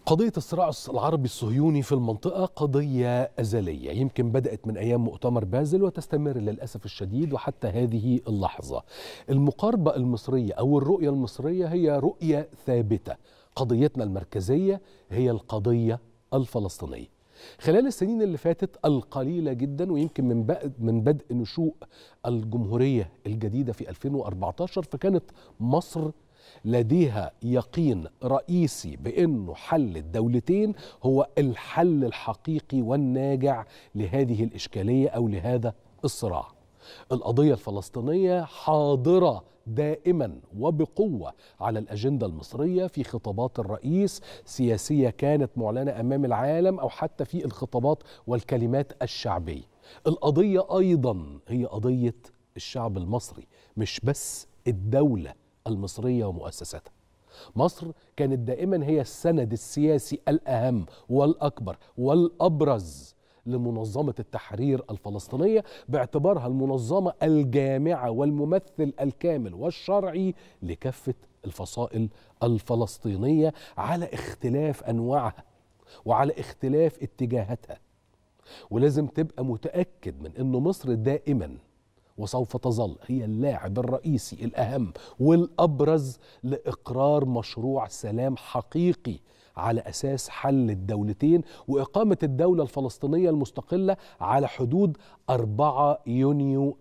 قضية الصراع العربي الصهيوني في المنطقة قضية أزلية يمكن بدأت من أيام مؤتمر بازل وتستمر للأسف الشديد وحتى هذه اللحظة المقاربة المصرية أو الرؤية المصرية هي رؤية ثابتة قضيتنا المركزية هي القضية الفلسطينية خلال السنين اللي فاتت القليلة جدا ويمكن من بدء من بدء نشوء الجمهورية الجديدة في 2014 فكانت مصر لديها يقين رئيسي بانه حل الدولتين هو الحل الحقيقي والناجع لهذه الاشكاليه او لهذا الصراع. القضيه الفلسطينيه حاضره دائما وبقوه على الاجنده المصريه في خطابات الرئيس سياسيه كانت معلنه امام العالم او حتى في الخطابات والكلمات الشعبيه. القضيه ايضا هي قضيه الشعب المصري مش بس الدوله المصريه ومؤسساتها. مصر كانت دائما هي السند السياسي الاهم والاكبر والابرز لمنظمه التحرير الفلسطينيه باعتبارها المنظمه الجامعه والممثل الكامل والشرعي لكافه الفصائل الفلسطينيه على اختلاف انواعها وعلى اختلاف اتجاهاتها. ولازم تبقى متاكد من ان مصر دائما وسوف تظل هي اللاعب الرئيسي الاهم والابرز لاقرار مشروع سلام حقيقي على اساس حل الدولتين واقامه الدوله الفلسطينيه المستقله على حدود 4 يونيو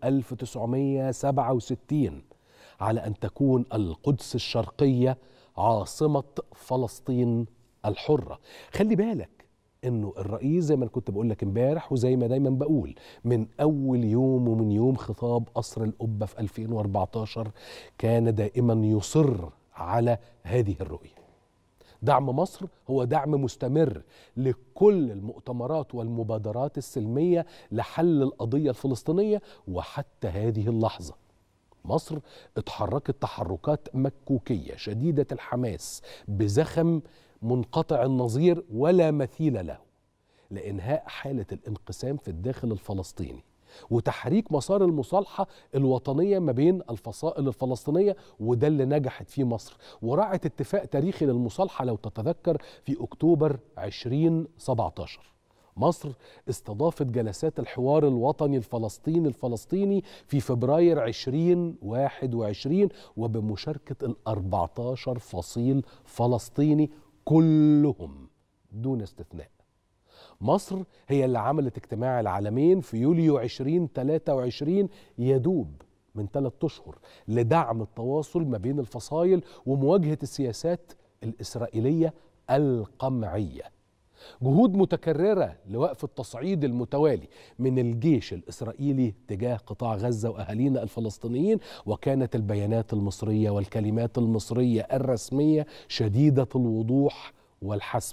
1967 على ان تكون القدس الشرقيه عاصمه فلسطين الحره خلي بالك انه الرئيس زي ما انا كنت بقول لك امبارح وزي ما دايما بقول من اول يوم ومن يوم خطاب قصر القبه في 2014 كان دائما يصر على هذه الرؤيه. دعم مصر هو دعم مستمر لكل المؤتمرات والمبادرات السلميه لحل القضيه الفلسطينيه وحتى هذه اللحظه. مصر اتحركت تحركات مكوكيه شديده الحماس بزخم منقطع النظير ولا مثيل له لانهاء حاله الانقسام في الداخل الفلسطيني وتحريك مسار المصالحه الوطنيه ما بين الفصائل الفلسطينيه وده اللي نجحت فيه مصر وراعت اتفاق تاريخي للمصالحه لو تتذكر في اكتوبر 2017 مصر استضافت جلسات الحوار الوطني الفلسطيني الفلسطيني في فبراير 2021 وبمشاركة ال 14 فصيل فلسطيني كلهم دون استثناء مصر هي اللي عملت اجتماع العالمين في يوليو 2023 يدوب من ثلاثة أشهر لدعم التواصل ما بين الفصائل ومواجهة السياسات الإسرائيلية القمعية جهود متكررة لوقف التصعيد المتوالي من الجيش الإسرائيلي تجاه قطاع غزة وأهالينا الفلسطينيين وكانت البيانات المصرية والكلمات المصرية الرسمية شديدة الوضوح والحسم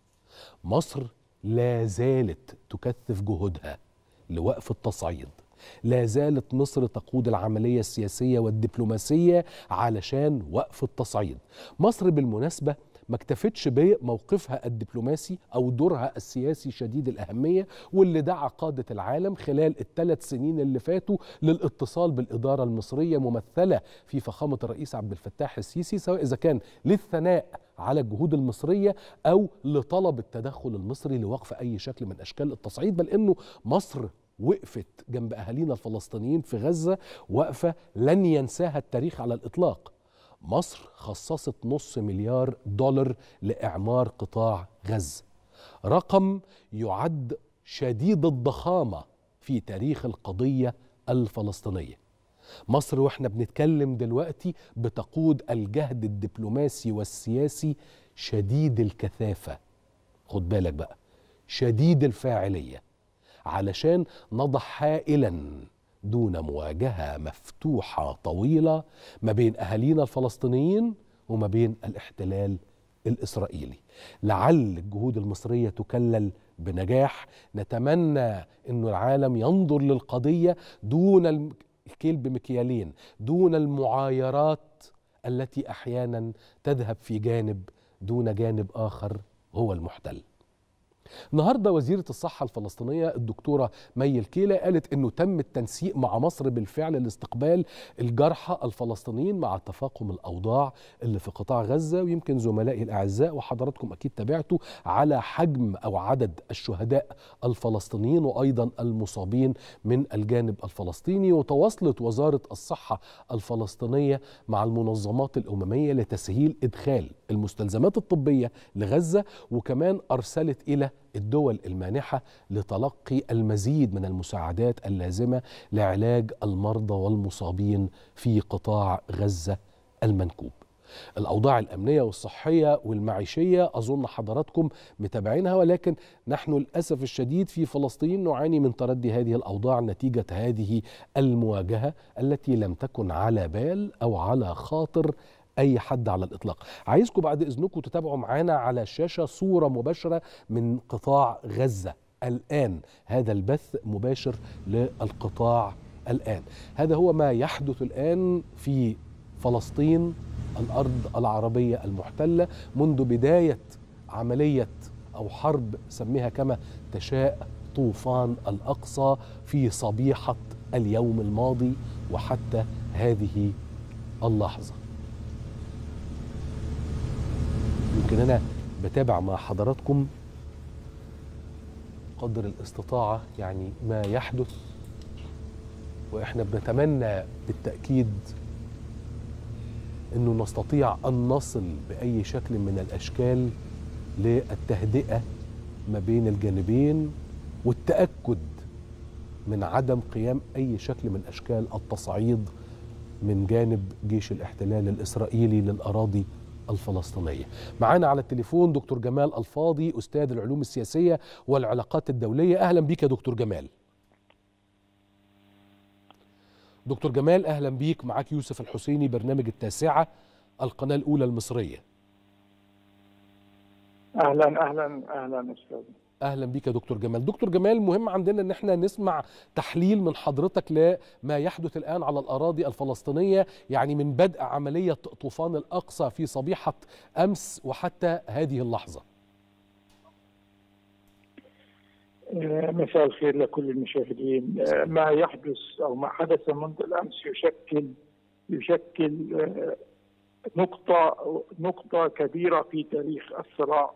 مصر لا زالت تكثف جهودها لوقف التصعيد لا زالت مصر تقود العملية السياسية والدبلوماسية علشان وقف التصعيد مصر بالمناسبة ما اكتفتش بموقفها الدبلوماسي او دورها السياسي شديد الاهميه واللي دعا قاده العالم خلال الثلاث سنين اللي فاتوا للاتصال بالاداره المصريه ممثله في فخامه الرئيس عبد الفتاح السيسي سواء اذا كان للثناء على الجهود المصريه او لطلب التدخل المصري لوقف اي شكل من اشكال التصعيد بل انه مصر وقفت جنب اهالينا الفلسطينيين في غزه وقفه لن ينساها التاريخ على الاطلاق مصر خصصت نص مليار دولار لإعمار قطاع غزة رقم يعد شديد الضخامة في تاريخ القضية الفلسطينية مصر واحنا بنتكلم دلوقتي بتقود الجهد الدبلوماسي والسياسي شديد الكثافة خد بالك بقى شديد الفاعلية علشان نضع حائلا دون مواجهه مفتوحه طويله ما بين اهالينا الفلسطينيين وما بين الاحتلال الاسرائيلي لعل الجهود المصريه تكلل بنجاح نتمنى انه العالم ينظر للقضيه دون الكيل بمكيالين دون المعايرات التي احيانا تذهب في جانب دون جانب اخر هو المحتل النهارده وزيره الصحه الفلسطينيه الدكتوره مي الكيله قالت انه تم التنسيق مع مصر بالفعل لاستقبال الجرحى الفلسطينيين مع تفاقم الاوضاع اللي في قطاع غزه ويمكن زملائي الاعزاء وحضراتكم اكيد تابعتوا على حجم او عدد الشهداء الفلسطينيين وايضا المصابين من الجانب الفلسطيني وتواصلت وزاره الصحه الفلسطينيه مع المنظمات الامميه لتسهيل ادخال المستلزمات الطبيه لغزه وكمان ارسلت الى الدول المانحه لتلقي المزيد من المساعدات اللازمه لعلاج المرضى والمصابين في قطاع غزه المنكوب. الاوضاع الامنيه والصحيه والمعيشيه اظن حضراتكم متابعينها ولكن نحن للاسف الشديد في فلسطين نعاني من تردي هذه الاوضاع نتيجه هذه المواجهه التي لم تكن على بال او على خاطر اي حد على الاطلاق عايزكم بعد اذنكم تتابعوا معانا على الشاشه صوره مباشره من قطاع غزه الان هذا البث مباشر للقطاع الان هذا هو ما يحدث الان في فلسطين الارض العربيه المحتله منذ بدايه عمليه او حرب سميها كما تشاء طوفان الاقصى في صبيحه اليوم الماضي وحتى هذه اللحظه يمكن انا بتابع مع حضراتكم قدر الاستطاعه يعني ما يحدث واحنا بنتمنى بالتاكيد انه نستطيع ان نصل باي شكل من الاشكال للتهدئه ما بين الجانبين والتاكد من عدم قيام اي شكل من اشكال التصعيد من جانب جيش الاحتلال الاسرائيلي للاراضي الفلسطينيه. معانا على التليفون دكتور جمال الفاضي استاذ العلوم السياسيه والعلاقات الدوليه، اهلا بيك يا دكتور جمال. دكتور جمال اهلا بيك معاك يوسف الحسيني برنامج التاسعه القناه الاولى المصريه. اهلا اهلا اهلا استاذ اهلا بيك يا دكتور جمال دكتور جمال مهم عندنا ان احنا نسمع تحليل من حضرتك لما يحدث الان على الاراضي الفلسطينيه يعني من بدء عمليه طوفان الاقصى في صبيحه امس وحتى هذه اللحظه مساء الخير لكل المشاهدين ما يحدث او ما حدث منذ الامس يشكل يشكل نقطه نقطه كبيره في تاريخ الصراع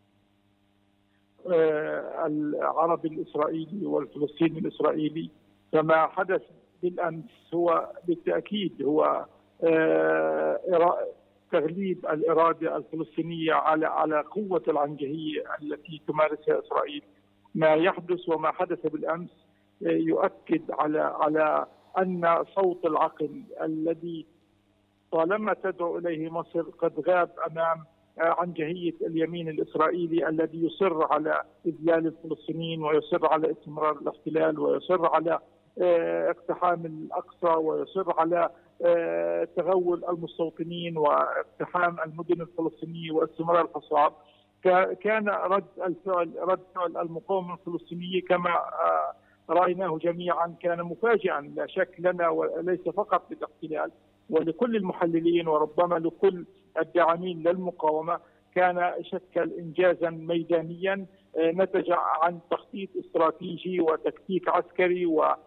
العربي الاسرائيلي والفلسطيني الاسرائيلي فما حدث بالامس هو بالتاكيد هو تغليب الاراده الفلسطينيه على على قوه العنجهيه التي تمارسها اسرائيل ما يحدث وما حدث بالامس يؤكد على على ان صوت العقل الذي طالما تدعو اليه مصر قد غاب امام عنجهية اليمين الإسرائيلي الذي يصر على إذلال الفلسطينيين ويصر على استمرار الاحتلال ويصر على اقتحام الأقصى ويصر على تغول المستوطنين واقتحام المدن الفلسطينية واستمرار الحصار كان رد الفعل رد فعل المقاومة الفلسطينية كما رأيناه جميعا كان مفاجئا لا شك لنا وليس فقط للاحتلال ولكل المحللين وربما لكل الداعمين للمقاومه كان شكل انجازا ميدانيا نتج عن تخطيط استراتيجي وتكتيك عسكري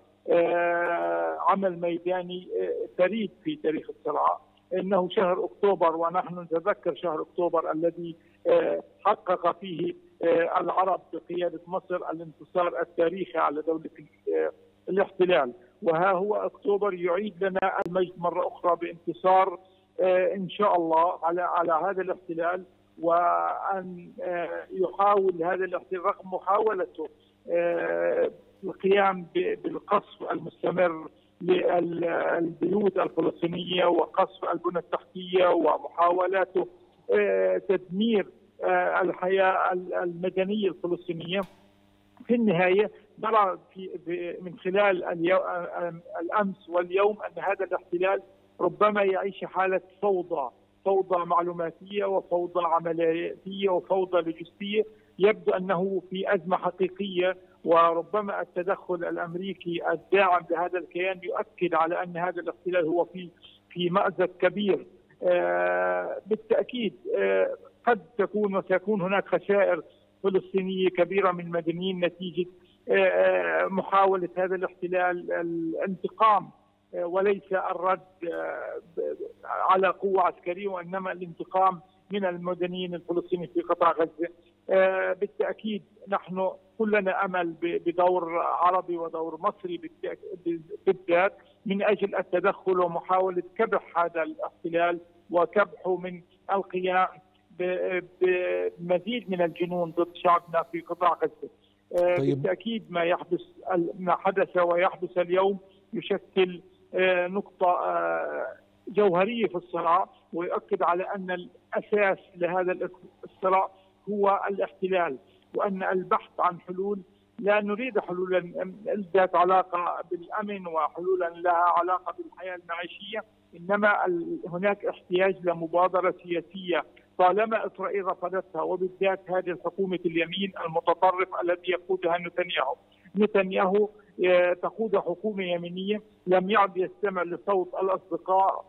وعمل ميداني فريد في تاريخ الصراع انه شهر اكتوبر ونحن نتذكر شهر اكتوبر الذي حقق فيه العرب بقياده مصر الانتصار التاريخي على دوله الاحتلال وها هو اكتوبر يعيد لنا المجد مره اخرى بانتصار ان شاء الله على على هذا الاحتلال وان يحاول هذا الاحتلال رغم محاولته القيام بالقصف المستمر للبيوت الفلسطينيه وقصف البنى التحتيه ومحاولاته تدمير الحياه المدنيه الفلسطينيه في النهايه نرى في من خلال الامس واليوم ان هذا الاحتلال ربما يعيش حاله فوضى فوضى معلوماتيه وفوضى عملياتيه وفوضى لوجستيه يبدو انه في ازمه حقيقيه وربما التدخل الامريكي الداعم لهذا الكيان يؤكد على ان هذا الاحتلال هو في في مازق كبير بالتاكيد قد تكون وسيكون هناك خسائر فلسطينيه كبيره من المدنيين نتيجه محاوله هذا الاحتلال الانتقام وليس الرد على قوه عسكريه وانما الانتقام من المدنيين الفلسطينيين في قطاع غزه بالتاكيد نحن كلنا امل بدور عربي ودور مصري بالذات من اجل التدخل ومحاوله كبح هذا الاحتلال وكبحه من القيام بمزيد من الجنون ضد شعبنا في قطاع غزه. طيب. بالتاكيد ما يحدث ما حدث ويحدث اليوم يشكل نقطه جوهريه في الصراع ويؤكد على ان الاساس لهذا الصراع هو الاحتلال وان البحث عن حلول لا نريد حلولا ذات علاقه بالامن وحلولا لها علاقه بالحياه المعيشيه انما هناك احتياج لمبادره سياسيه طالما اسرائيل رفضتها وبالذات هذه الحكومه اليمين المتطرف الذي يقودها نتنياهو. نتنياهو تقود حكومه يمينيه لم يعد يستمع لصوت الاصدقاء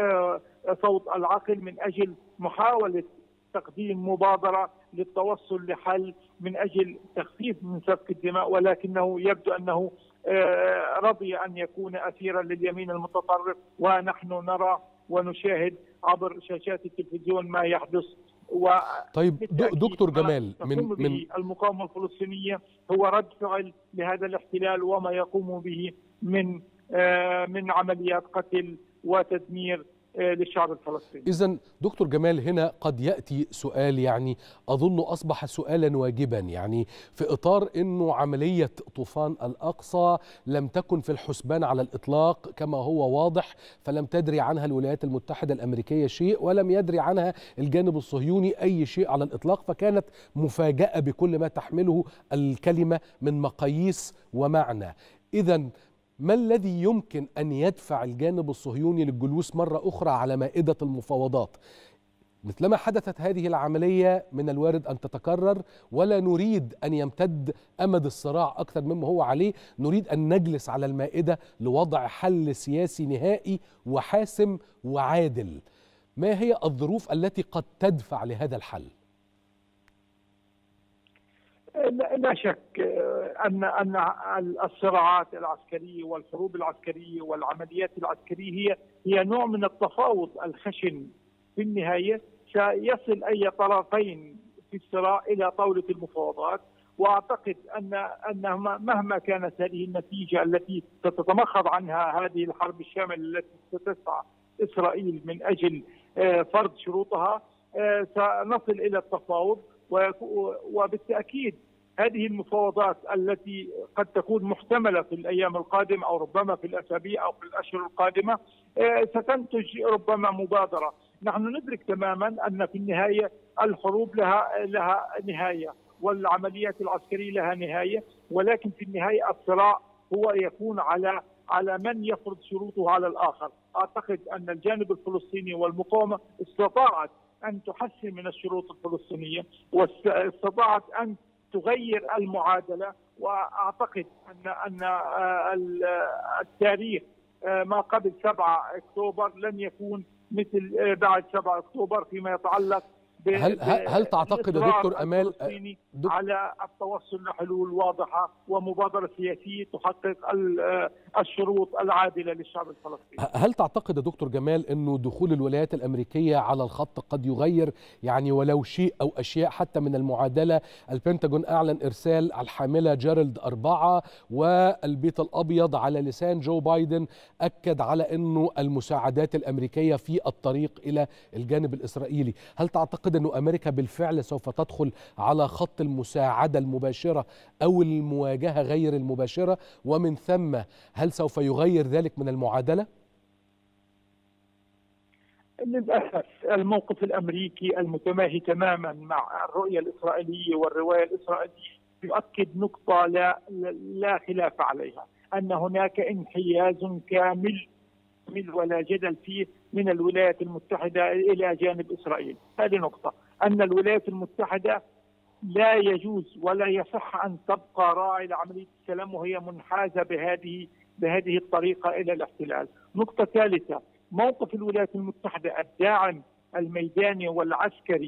صوت العقل من اجل محاوله تقديم مبادره للتوصل لحل من اجل تخفيف من سفك الدماء ولكنه يبدو انه رضي ان يكون اسيرا لليمين المتطرف ونحن نرى ونشاهد عبر شاشات التلفزيون ما يحدث و طيب دكتور جمال من من المقاومه الفلسطينيه هو رد فعل لهذا الاحتلال وما يقوم به من من عمليات قتل وتدمير للشعب الفلسطيني إذا دكتور جمال هنا قد يأتي سؤال يعني أظن أصبح سؤالا واجبا يعني في إطار أنه عملية طوفان الأقصى لم تكن في الحسبان على الإطلاق كما هو واضح فلم تدري عنها الولايات المتحدة الأمريكية شيء ولم يدري عنها الجانب الصهيوني أي شيء على الإطلاق فكانت مفاجأة بكل ما تحمله الكلمة من مقاييس ومعنى إذا ما الذي يمكن ان يدفع الجانب الصهيوني للجلوس مره اخرى على مائده المفاوضات مثلما حدثت هذه العمليه من الوارد ان تتكرر ولا نريد ان يمتد امد الصراع اكثر مما هو عليه نريد ان نجلس على المائده لوضع حل سياسي نهائي وحاسم وعادل ما هي الظروف التي قد تدفع لهذا الحل لا شك ان ان الصراعات العسكريه والحروب العسكريه والعمليات العسكريه هي هي نوع من التفاوض الخشن في النهايه سيصل اي طرفين في الصراع الى طاوله المفاوضات واعتقد ان ان مهما كانت هذه النتيجه التي ستتمخض عنها هذه الحرب الشامله التي ستسعى اسرائيل من اجل فرض شروطها سنصل الى التفاوض وبالتاكيد هذه المفاوضات التي قد تكون محتمله في الايام القادمه او ربما في الاسابيع او في الاشهر القادمه ستنتج ربما مبادره، نحن ندرك تماما ان في النهايه الحروب لها لها نهايه والعمليات العسكريه لها نهايه ولكن في النهايه الصراع هو يكون على على من يفرض شروطه على الاخر، اعتقد ان الجانب الفلسطيني والمقاومه استطاعت ان تحسن من الشروط الفلسطينيه واستطاعت ان تغير المعادله واعتقد ان ان التاريخ ما قبل 7 اكتوبر لن يكون مثل بعد 7 اكتوبر فيما يتعلق هل هل تعتقد يا دكتور امال دك على التوصل لحلول واضحه ومبادره سياسيه تحقق الشروط العادله للشعب الفلسطيني. هل تعتقد يا دكتور جمال انه دخول الولايات الامريكيه على الخط قد يغير يعني ولو شيء او اشياء حتى من المعادله؟ البنتاجون اعلن ارسال الحامله جيرالد اربعه والبيت الابيض على لسان جو بايدن اكد على انه المساعدات الامريكيه في الطريق الى الجانب الاسرائيلي، هل تعتقد انه امريكا بالفعل سوف تدخل على خط المساعده المباشره او المواجهه غير المباشره ومن ثم هل سوف يغير ذلك من المعادله؟ للاسف الموقف الامريكي المتماهي تماما مع الرؤيه الاسرائيليه والروايه الاسرائيليه يؤكد نقطه لا لا خلاف عليها ان هناك انحياز كامل ولا جدل فيه من الولايات المتحدة إلى جانب إسرائيل هذه نقطة أن الولايات المتحدة لا يجوز ولا يصح أن تبقى راعي لعملية السلام وهي منحازة بهذه بهذه الطريقة إلى الاحتلال نقطة ثالثة موقف الولايات المتحدة الداعم الميداني والعسكري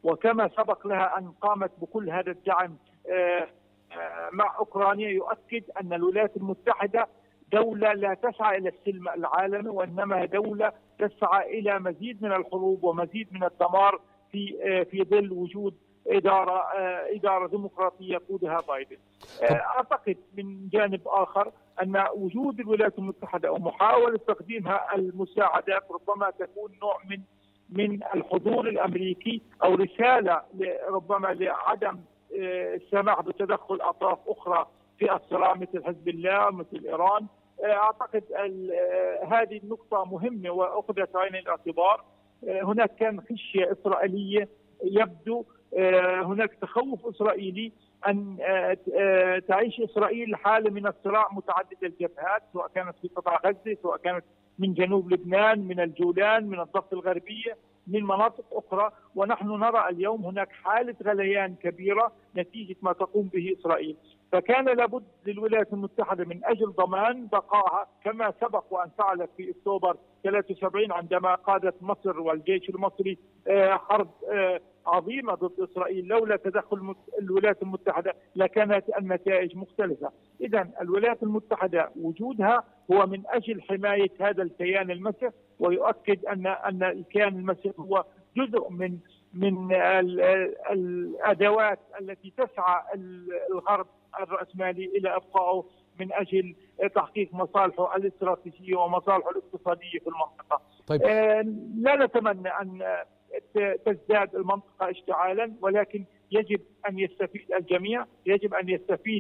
وكما سبق لها ان قامت بكل هذا الدعم مع اوكرانيا يؤكد ان الولايات المتحده دوله لا تسعى الى السلم العالمي وانما دوله تسعى الى مزيد من الحروب ومزيد من الدمار في في ظل وجود اداره اداره ديمقراطيه يقودها بايدن. اعتقد من جانب اخر ان وجود الولايات المتحده ومحاوله تقديمها المساعدات ربما تكون نوع من من الحضور الامريكي او رساله ربما لعدم السماح بتدخل اطراف اخرى في الصراع مثل حزب الله مثل ايران اعتقد هذه النقطه مهمه واخذت عين الاعتبار هناك كان خشيه اسرائيليه يبدو هناك تخوف اسرائيلي ان تعيش اسرائيل حاله من الصراع متعدد الجبهات سواء كانت في قطاع غزه سواء كانت من جنوب لبنان من الجولان من الضفه الغربيه من مناطق اخرى ونحن نرى اليوم هناك حاله غليان كبيره نتيجه ما تقوم به اسرائيل فكان لابد للولايات المتحده من اجل ضمان بقائها كما سبق وان فعلت في اكتوبر 73 عندما قادت مصر والجيش المصري حرب عظيمه ضد اسرائيل لولا تدخل الولايات المتحده لكانت النتائج مختلفه، اذا الولايات المتحده وجودها هو من اجل حمايه هذا الكيان المسيح ويؤكد ان ان الكيان المسيح هو جزء من من الادوات التي تسعى الغرب الراسمالي الى ابقائه من اجل تحقيق مصالحه الاستراتيجيه ومصالحه الاقتصاديه في المنطقه. طيب. لا نتمنى ان تزداد المنطقه اشتعالا ولكن يجب ان يستفيد الجميع، يجب ان يستفيد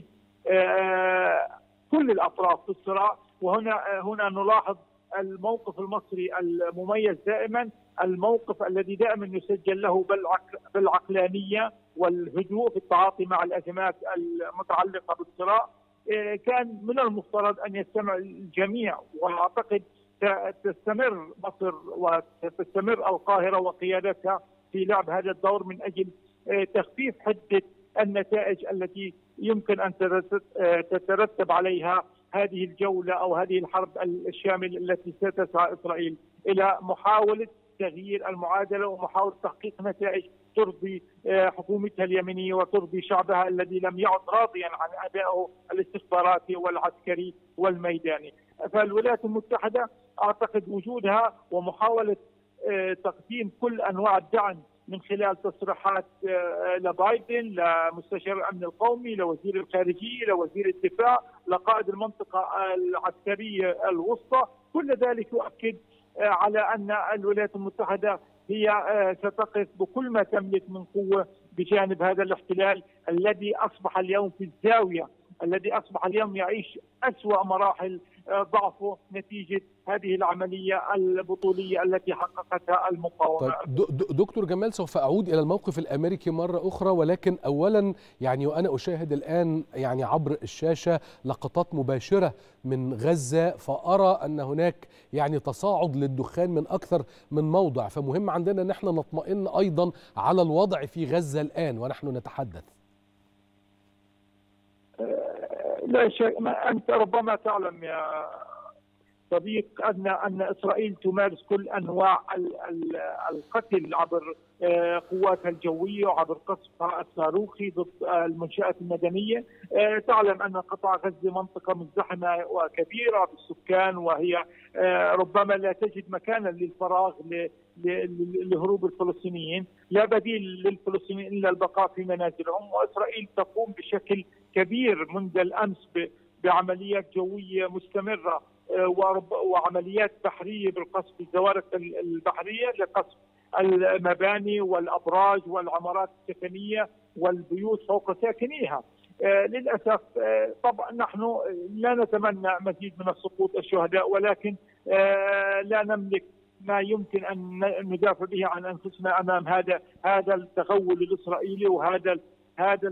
كل الاطراف في الصراع وهنا هنا نلاحظ الموقف المصري المميز دائما الموقف الذي دائما يسجل له بالعقلانيه والهدوء في التعاطي مع الازمات المتعلقه بالصراع كان من المفترض ان يستمع الجميع واعتقد تستمر مصر وتستمر القاهره وقيادتها في لعب هذا الدور من اجل تخفيف حده النتائج التي يمكن ان تترتب عليها هذه الجوله او هذه الحرب الشامله التي ستسعى اسرائيل الى محاوله تغيير المعادله ومحاوله تحقيق نتائج ترضي حكومتها اليمنيه وترضي شعبها الذي لم يعد راضيا عن ادائه الاستخباراتي والعسكري والميداني. فالولايات المتحده اعتقد وجودها ومحاوله تقديم كل انواع الدعم من خلال تصريحات لبايدن لمستشار الامن القومي لوزير الخارجيه لوزير الدفاع لقائد المنطقه العسكريه الوسطى كل ذلك يؤكد على ان الولايات المتحده هي ستقف بكل ما تملك من قوه بجانب هذا الاحتلال الذي اصبح اليوم في الزاويه الذي اصبح اليوم يعيش اسوا مراحل ضعفه نتيجه هذه العمليه البطوليه التي حققتها المقاومه. طيب دكتور جمال سوف اعود الى الموقف الامريكي مره اخرى ولكن اولا يعني وانا اشاهد الان يعني عبر الشاشه لقطات مباشره من غزه فارى ان هناك يعني تصاعد للدخان من اكثر من موضع فمهم عندنا ان احنا نطمئن ايضا على الوضع في غزه الان ونحن نتحدث. لا شيء ما انت ربما تعلم يا صديق ان ان اسرائيل تمارس كل انواع القتل عبر قواتها الجويه وعبر قصفها الصاروخي ضد المنشات المدنيه، تعلم ان قطاع غزه منطقه مزدحمه وكبيره بالسكان وهي ربما لا تجد مكانا للفراغ لهروب الفلسطينيين، لا بديل للفلسطينيين الا البقاء في منازلهم واسرائيل تقوم بشكل كبير منذ الامس بعمليات جويه مستمره وعمليات بحريه بالقصف الزوارق البحريه لقصف المباني والابراج والعمارات السكنيه والبيوت فوق ساكنيها. للاسف طبعا نحن لا نتمنى مزيد من السقوط الشهداء ولكن لا نملك ما يمكن ان ندافع به عن انفسنا امام هذا هذا التغول الاسرائيلي وهذا هذا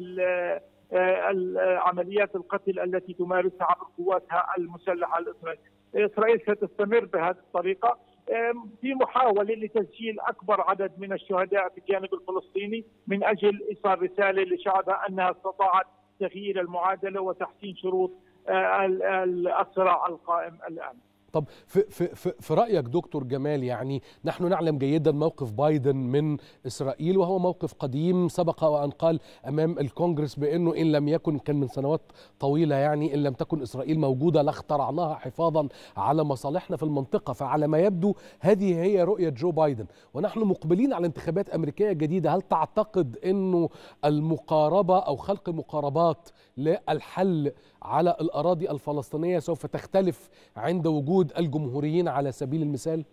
عمليات القتل التي تمارسها عبر قواتها المسلحه الاسرائيليه. اسرائيل ستستمر بهذه الطريقه في محاوله لتسجيل اكبر عدد من الشهداء في الجانب الفلسطيني من اجل ايصال رساله لشعبها انها استطاعت تغيير المعادله وتحسين شروط الصراع القائم الان. طب في, في, في, في رأيك دكتور جمال يعني نحن نعلم جيدا موقف بايدن من إسرائيل وهو موقف قديم سبق وأن قال أمام الكونجرس بأنه إن لم يكن كان من سنوات طويلة يعني إن لم تكن إسرائيل موجودة لاخترعناها حفاظا على مصالحنا في المنطقة فعلى ما يبدو هذه هي رؤية جو بايدن ونحن مقبلين على انتخابات أمريكية جديدة هل تعتقد أنه المقاربة أو خلق مقاربات للحل على الأراضي الفلسطينية سوف تختلف عند وجود الجمهوريين على سبيل المثال؟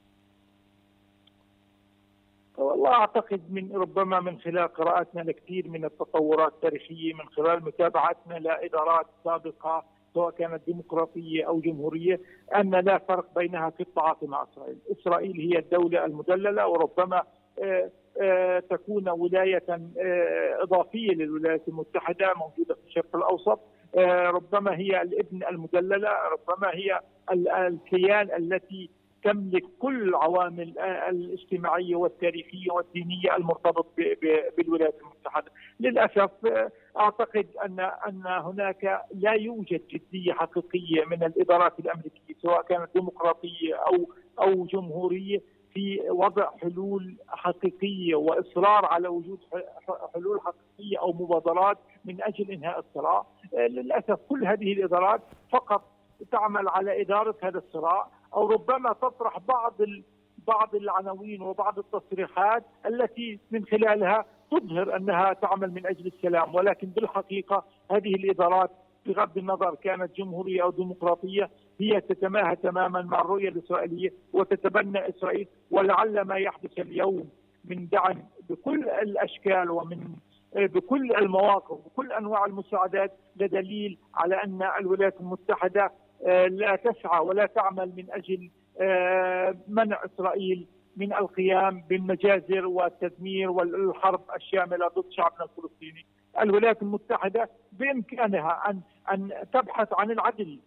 والله اعتقد من ربما من خلال قراءتنا لكثير من التطورات التاريخيه من خلال متابعتنا لادارات سابقه سواء كانت ديمقراطيه او جمهوريه ان لا فرق بينها في التعاطي مع اسرائيل، اسرائيل هي الدوله المدلله وربما تكون ولايه اضافيه للولايات المتحده موجوده في الشرق الاوسط ربما هي الابن المدلله ربما هي الكيان التي تملك كل العوامل الاجتماعيه والتاريخيه والدينيه المرتبط بالولايات المتحده، للاسف اعتقد ان ان هناك لا يوجد جديه حقيقيه من الادارات الامريكيه سواء كانت ديمقراطيه او او جمهوريه في وضع حلول حقيقيه واصرار على وجود حلول حقيقيه او مبادرات من اجل انهاء الصراع، للاسف كل هذه الادارات فقط تعمل على اداره هذا الصراع او ربما تطرح بعض بعض العناوين وبعض التصريحات التي من خلالها تظهر انها تعمل من اجل السلام ولكن بالحقيقه هذه الادارات بغض النظر كانت جمهوريه او ديمقراطيه هي تتماهى تماما مع الرؤيه الاسرائيليه وتتبنى اسرائيل ولعل ما يحدث اليوم من دعم بكل الاشكال ومن بكل المواقف وكل انواع المساعدات لدليل على ان الولايات المتحده لا تسعى ولا تعمل من اجل منع اسرائيل من القيام بالمجازر والتدمير والحرب الشامله ضد شعبنا الفلسطيني. الولايات المتحده بامكانها ان ان تبحث عن العدل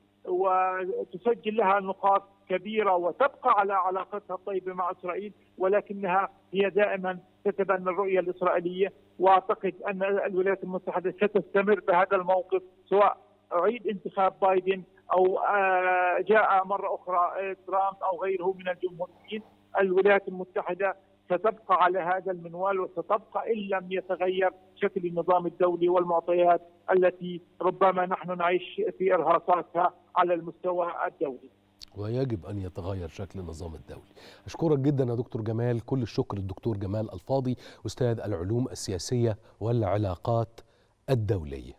وتسجل لها نقاط كبيره وتبقى على علاقتها الطيبه مع اسرائيل ولكنها هي دائما تتبنى الرؤيه الاسرائيليه واعتقد ان الولايات المتحده ستستمر بهذا الموقف سواء اعيد انتخاب بايدن او جاء مره اخرى ترامب او غيره من الجمهوريين الولايات المتحده ستبقى على هذا المنوال وستبقى ان لم يتغير شكل النظام الدولي والمعطيات التي ربما نحن نعيش في ارهاصاتها على المستوى الدولي. ويجب ان يتغير شكل النظام الدولي. اشكرك جدا يا دكتور جمال، كل الشكر الدكتور جمال الفاضي استاذ العلوم السياسيه والعلاقات الدوليه.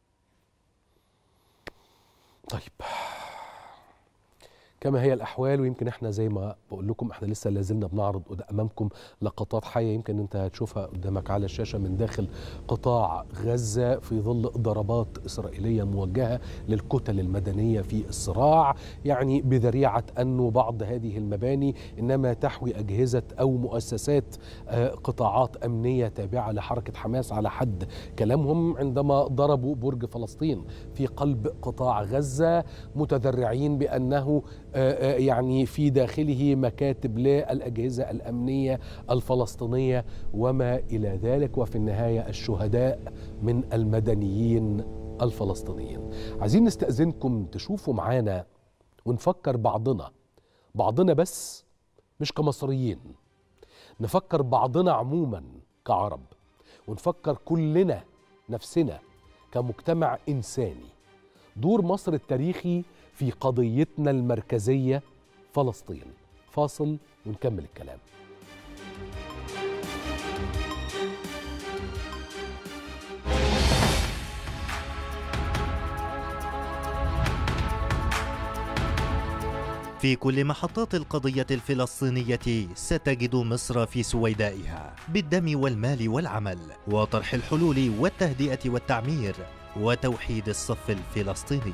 طيب كما هي الاحوال ويمكن احنا زي ما بقول لكم احنا لسه لازلنا بنعرض امامكم لقطات حيه يمكن انت هتشوفها قدامك على الشاشه من داخل قطاع غزه في ظل ضربات اسرائيليه موجهه للكتل المدنيه في الصراع يعني بذريعه انه بعض هذه المباني انما تحوي اجهزه او مؤسسات قطاعات امنيه تابعه لحركه حماس على حد كلامهم عندما ضربوا برج فلسطين في قلب قطاع غزه متذرعين بانه يعني في داخله مكاتب للأجهزة الأمنية الفلسطينية وما إلى ذلك وفي النهاية الشهداء من المدنيين الفلسطينيين عايزين نستأذنكم تشوفوا معانا ونفكر بعضنا بعضنا بس مش كمصريين نفكر بعضنا عموما كعرب ونفكر كلنا نفسنا كمجتمع إنساني دور مصر التاريخي في قضيتنا المركزية فلسطين فاصل ونكمل الكلام في كل محطات القضية الفلسطينية ستجد مصر في سويدائها بالدم والمال والعمل وطرح الحلول والتهدئة والتعمير وتوحيد الصف الفلسطيني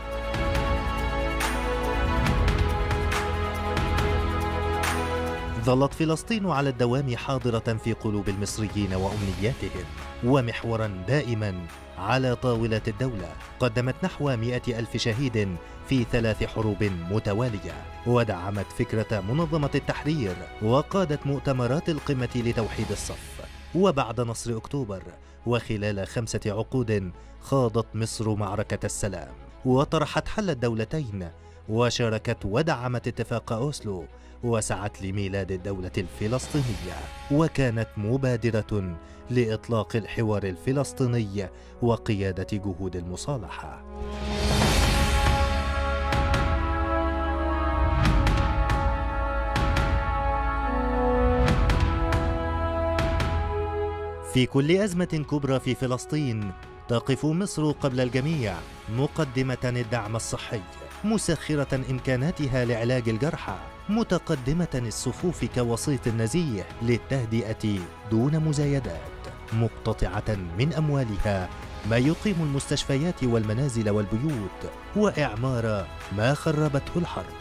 ظلت فلسطين على الدوام حاضرة في قلوب المصريين وأمنياتهم ومحورا دائما على طاولة الدولة قدمت نحو مئة ألف شهيد في ثلاث حروب متوالية ودعمت فكرة منظمة التحرير وقادت مؤتمرات القمة لتوحيد الصف وبعد نصر أكتوبر وخلال خمسة عقود خاضت مصر معركة السلام وطرحت حل الدولتين وشاركت ودعمت اتفاق أوسلو وسعت لميلاد الدولة الفلسطينية وكانت مبادرة لإطلاق الحوار الفلسطيني وقيادة جهود المصالحة في كل أزمة كبرى في فلسطين تقف مصر قبل الجميع مقدمة الدعم الصحي مسخرة إمكاناتها لعلاج الجرحى متقدمة الصفوف كوسيط نزيه للتهدئة دون مزايدات مقتطعة من أموالها ما يقيم المستشفيات والمنازل والبيوت وإعمار ما خربته الحرب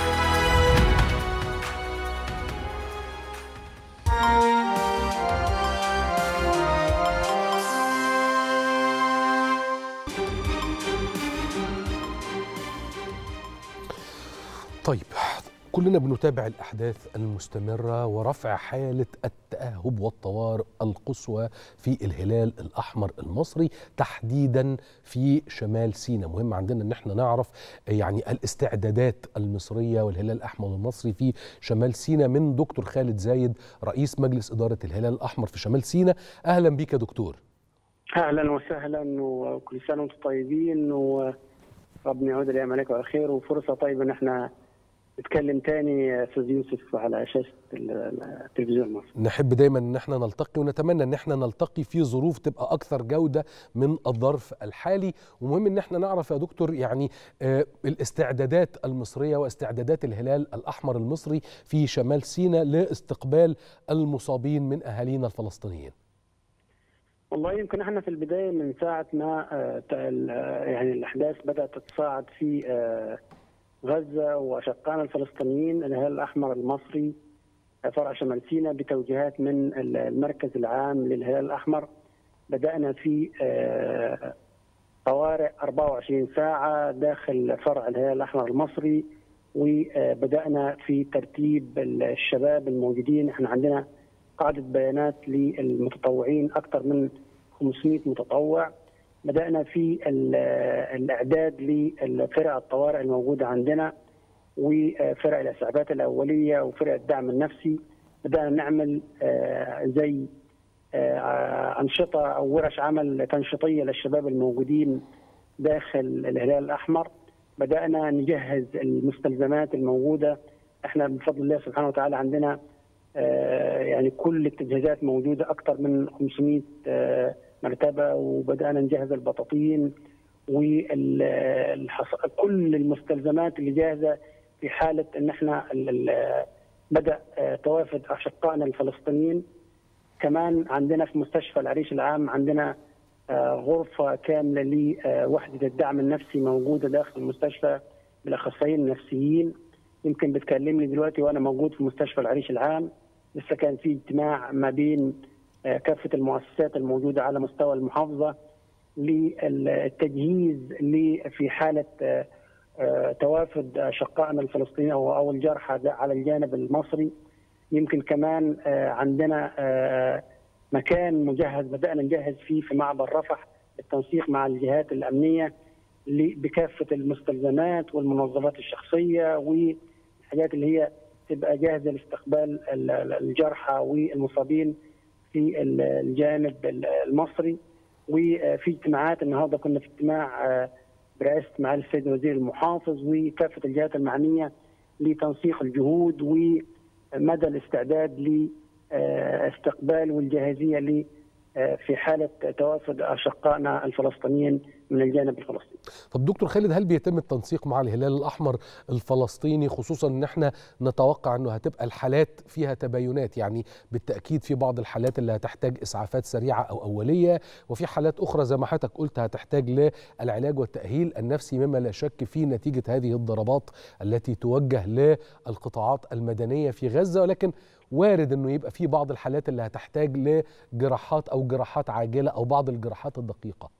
طيب كلنا بنتابع الأحداث المستمرة ورفع حالة التأهب والطوارئ القصوى في الهلال الأحمر المصري تحديدا في شمال سيناء مهم عندنا أن احنا نعرف يعني الاستعدادات المصرية والهلال الأحمر المصري في شمال سيناء من دكتور خالد زايد رئيس مجلس إدارة الهلال الأحمر في شمال سيناء أهلا بك يا دكتور اهلا وسهلا وكل سنه وانتم طيبين وربنا يعود الايام عليكم على خير وفرصه طيبه ان احنا نتكلم تاني استاذ يوسف على شاشه التلفزيون المصري. نحب دايما ان احنا نلتقي ونتمنى ان احنا نلتقي في ظروف تبقى اكثر جوده من الظرف الحالي ومهم ان احنا نعرف يا دكتور يعني آه الاستعدادات المصريه واستعدادات الهلال الاحمر المصري في شمال سيناء لاستقبال المصابين من اهالينا الفلسطينيين. والله يمكن احنا في البدايه من ساعه ما يعني الاحداث بدات تتصاعد في غزه واشقائنا الفلسطينيين الهلال الاحمر المصري فرع شمال سيناء بتوجيهات من المركز العام للهلال الاحمر بدانا في طوارئ 24 ساعه داخل فرع الهلال الاحمر المصري وبدانا في ترتيب الشباب الموجودين احنا عندنا قاعده بيانات للمتطوعين اكثر من 500 متطوع بدانا في الاعداد لفرق الطوارئ الموجوده عندنا وفرق الاسعافات الاوليه وفرق الدعم النفسي بدانا نعمل زي انشطه او ورش عمل تنشيطيه للشباب الموجودين داخل الهلال الاحمر بدانا نجهز المستلزمات الموجوده احنا بفضل الله سبحانه وتعالى عندنا يعني كل التجهيزات موجوده اكثر من 500 مرتبه وبدانا نجهز البطاطين وكل المستلزمات اللي جاهزه في حاله ان احنا بدا توافد اشقائنا الفلسطينيين كمان عندنا في مستشفى العريش العام عندنا غرفه كامله لوحده الدعم النفسي موجوده داخل المستشفى بالاخصائيين النفسيين يمكن بتكلمني دلوقتي وانا موجود في مستشفى العريش العام لسه كان في اجتماع ما بين كافه المؤسسات الموجوده على مستوى المحافظه للتجهيز في حاله توافد اشقائنا الفلسطينيين او الجرحى على الجانب المصري يمكن كمان عندنا مكان مجهز بدانا نجهز فيه في معبر رفح بالتنسيق مع الجهات الامنيه بكافه المستلزمات والمنظمات الشخصيه والحاجات اللي هي تبقى جاهزه لاستقبال الجرحى والمصابين في الجانب المصري وفي اجتماعات النهارده كنا في اجتماع برئاسه معالي السيد وزير المحافظ وكافه الجهات المعنيه لتنسيق الجهود ومدى الاستعداد لاستقبال والجاهزيه ل في حاله توافد اشقائنا الفلسطينيين من الجانب الفلسطيني. طب دكتور خالد هل بيتم التنسيق مع الهلال الاحمر الفلسطيني خصوصا ان احنا نتوقع انه هتبقى الحالات فيها تباينات يعني بالتاكيد في بعض الحالات اللي هتحتاج اسعافات سريعه او اوليه وفي حالات اخرى زي ما حضرتك قلت هتحتاج للعلاج والتاهيل النفسي مما لا شك فيه نتيجه هذه الضربات التي توجه للقطاعات المدنيه في غزه ولكن وارد انه يبقى في بعض الحالات اللي هتحتاج لجراحات او جراحات عاجله او بعض الجراحات الدقيقه.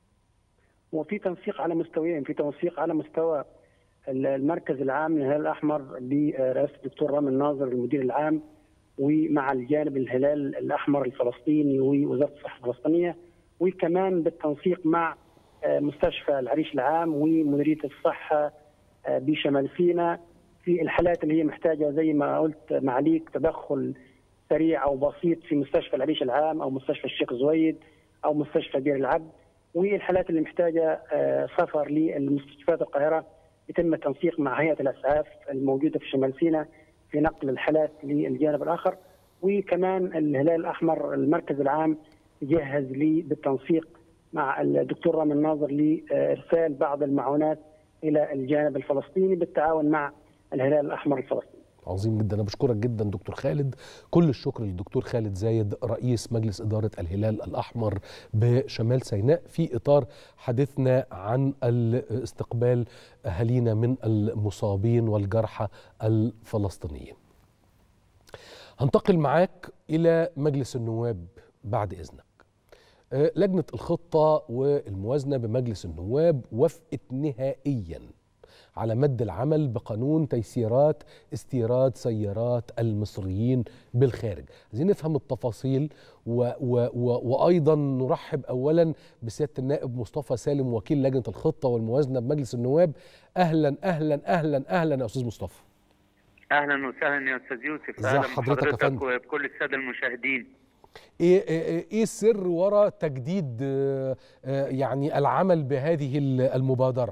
وفي تنسيق على مستويين، في تنسيق على مستوى المركز العام للهلال الاحمر برئاسه الدكتور رامي الناظر المدير العام ومع الجانب الهلال الاحمر الفلسطيني ووزاره الصحه الفلسطينيه وكمان بالتنسيق مع مستشفى العريش العام ومديريه الصحه بشمال سيناء في الحالات اللي هي محتاجه زي ما قلت معاليك تدخل سريع او بسيط في مستشفى العريش العام او مستشفى الشيخ زويد او مستشفى بير العبد والحالات اللي محتاجه سفر للمستشفيات القاهره يتم التنسيق مع هيئه الاسعاف الموجوده في شمال سيناء في نقل الحالات للجانب الاخر وكمان الهلال الاحمر المركز العام يجهز لي بالتنسيق مع الدكتور رامي الناظر لارسال بعض المعونات الى الجانب الفلسطيني بالتعاون مع الهلال الاحمر الفلسطيني. عظيم جدا انا بشكرك جدا دكتور خالد كل الشكر للدكتور خالد زايد رئيس مجلس اداره الهلال الاحمر بشمال سيناء في اطار حديثنا عن استقبال اهالينا من المصابين والجرحى الفلسطينيين. هنتقل معاك الى مجلس النواب بعد اذنك. لجنه الخطه والموازنه بمجلس النواب وافقت نهائيا على مد العمل بقانون تيسيرات استيراد سيارات المصريين بالخارج عايزين نفهم التفاصيل و و و وايضا نرحب اولا بسياده النائب مصطفى سالم وكيل لجنه الخطه والموازنه بمجلس النواب اهلا اهلا اهلا اهلا يا استاذ مصطفى اهلا وسهلا يا استاذ يوسف ازي حضرتك يا فندم وبكل الساده المشاهدين ايه ايه, إيه السر وراء تجديد يعني العمل بهذه المبادره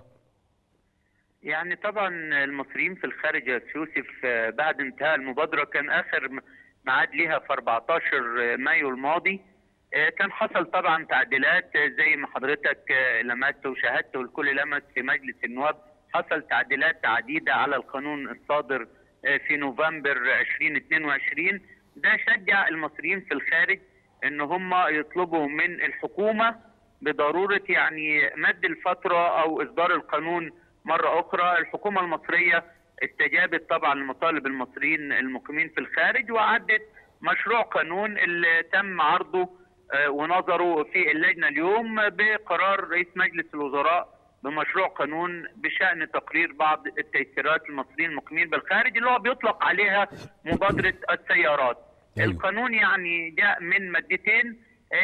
يعني طبعا المصريين في الخارج يا يوسف بعد انتهاء المبادره كان اخر ميعاد ليها في 14 مايو الماضي كان حصل طبعا تعديلات زي ما حضرتك لمست وشاهدت والكل لمس في مجلس النواب حصل تعديلات عديده على القانون الصادر في نوفمبر 2022 ده شجع المصريين في الخارج ان هم يطلبوا من الحكومه بضروره يعني مد الفتره او اصدار القانون مرة أخرى الحكومة المصرية استجابت طبعا لمطالب المصريين المقيمين في الخارج وأعدت مشروع قانون اللي تم عرضه ونظره في اللجنة اليوم بقرار رئيس مجلس الوزراء بمشروع قانون بشأن تقرير بعض التيسيرات المصريين المقيمين بالخارج اللي هو بيطلق عليها مبادرة السيارات أيوه. القانون يعني جاء من مادتين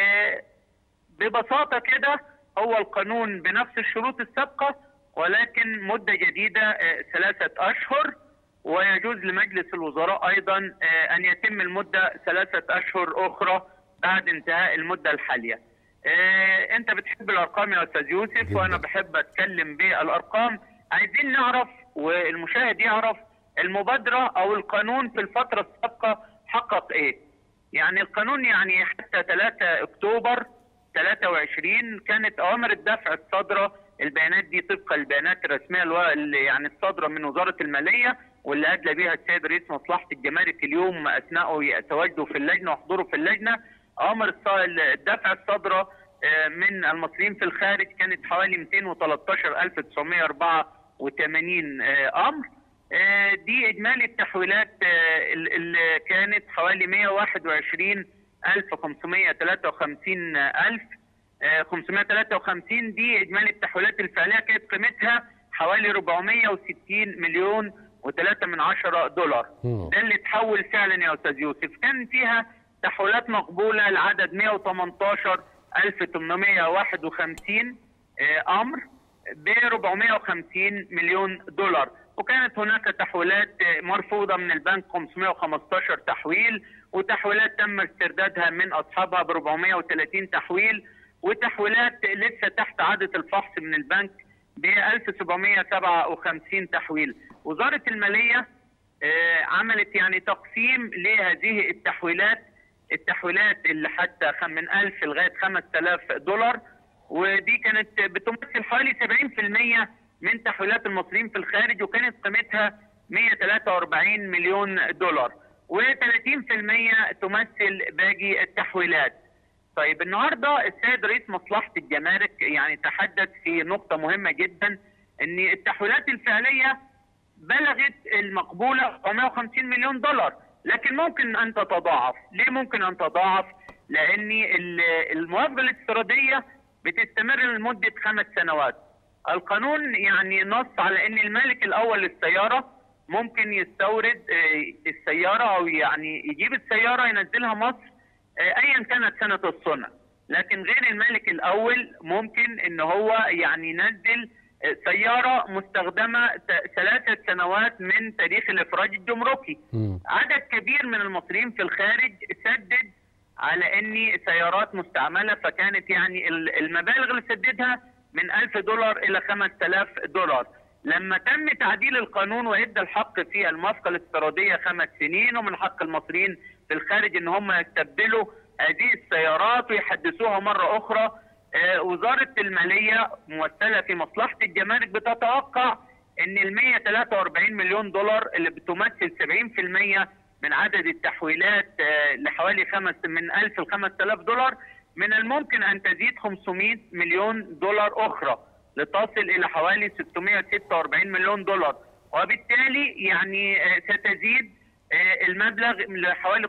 ببساطة كده هو القانون بنفس الشروط السابقة ولكن مدة جديدة ثلاثة أشهر ويجوز لمجلس الوزراء أيضا أن يتم المدة ثلاثة أشهر أخرى بعد انتهاء المدة الحالية أنت بتحب الأرقام يا أستاذ يوسف وأنا بحب أتكلم بالأرقام عايزين نعرف والمشاهد يعرف المبادرة أو القانون في الفترة السابقة حقق إيه يعني القانون يعني حتى 3 أكتوبر 23 كانت أوامر الدفع الصادرة البيانات دي طبق البيانات الرسميه اللي يعني الصادره من وزاره الماليه واللي ادلى بها السيد رئيس مصلحه الجمارك اليوم اثناء تواجده في اللجنه وحضوره في اللجنه اوامر الدفع الصادره من المصريين في الخارج كانت حوالي 213984 امر دي اجمالي التحويلات اللي كانت حوالي 121553 الف 553 دي اجمالي التحويلات الفعليه كانت قيمتها حوالي 460 مليون و3 من عشرة دولار ده اللي اتحول فعلا يا استاذ يوسف كان فيها تحويلات مقبوله لعدد 118851 امر ب 450 مليون دولار وكانت هناك تحويلات مرفوضه من البنك 515 تحويل وتحويلات تم استردادها من اصحابها ب 430 تحويل وتحويلات لسه تحت عادة الفحص من البنك ب 1757 تحويل وزارة المالية عملت يعني تقسيم لهذه التحويلات التحويلات اللي حتى من 1000 لغاية 5000 دولار ودي كانت بتمثل حوالي 70% من تحويلات المصريين في الخارج وكانت قيمتها 143 مليون دولار و30% تمثل باقي التحويلات طيب النهارده السيد رئيس مصلحه الجمارك يعني تحدث في نقطه مهمه جدا ان التحويلات الفعليه بلغت المقبوله 450 مليون دولار لكن ممكن ان تتضاعف، ليه ممكن ان تتضاعف؟ لان الموافقه الاستيراديه بتستمر لمده خمس سنوات. القانون يعني نص على ان المالك الاول للسياره ممكن يستورد السياره او يعني يجيب السياره ينزلها مصر ايا كانت سنه الصنع لكن غير المالك الاول ممكن ان هو يعني ينزل سياره مستخدمه ثلاثه سنوات من تاريخ الافراج الجمركي. مم. عدد كبير من المصريين في الخارج سدد على ان سيارات مستعمله فكانت يعني ال- المبالغ اللي سددها من 1000 دولار الى 5000 دولار. لما تم تعديل القانون وادى الحق في الموافقه الافتراضيه خمس سنين ومن حق المصريين في الخارج ان هم يستبدلوا هذه السيارات ويحدثوها مره اخرى آه، وزاره الماليه ممثله في مصلحه الجمارك بتتوقع ان ال 143 مليون دولار اللي بتمثل 70% من عدد التحويلات آه، لحوالي خمس من 1000 ل 5000 دولار من الممكن ان تزيد 500 مليون دولار اخرى لتصل الى حوالي 646 مليون دولار وبالتالي يعني آه، ستزيد آه، المبلغ لحوالي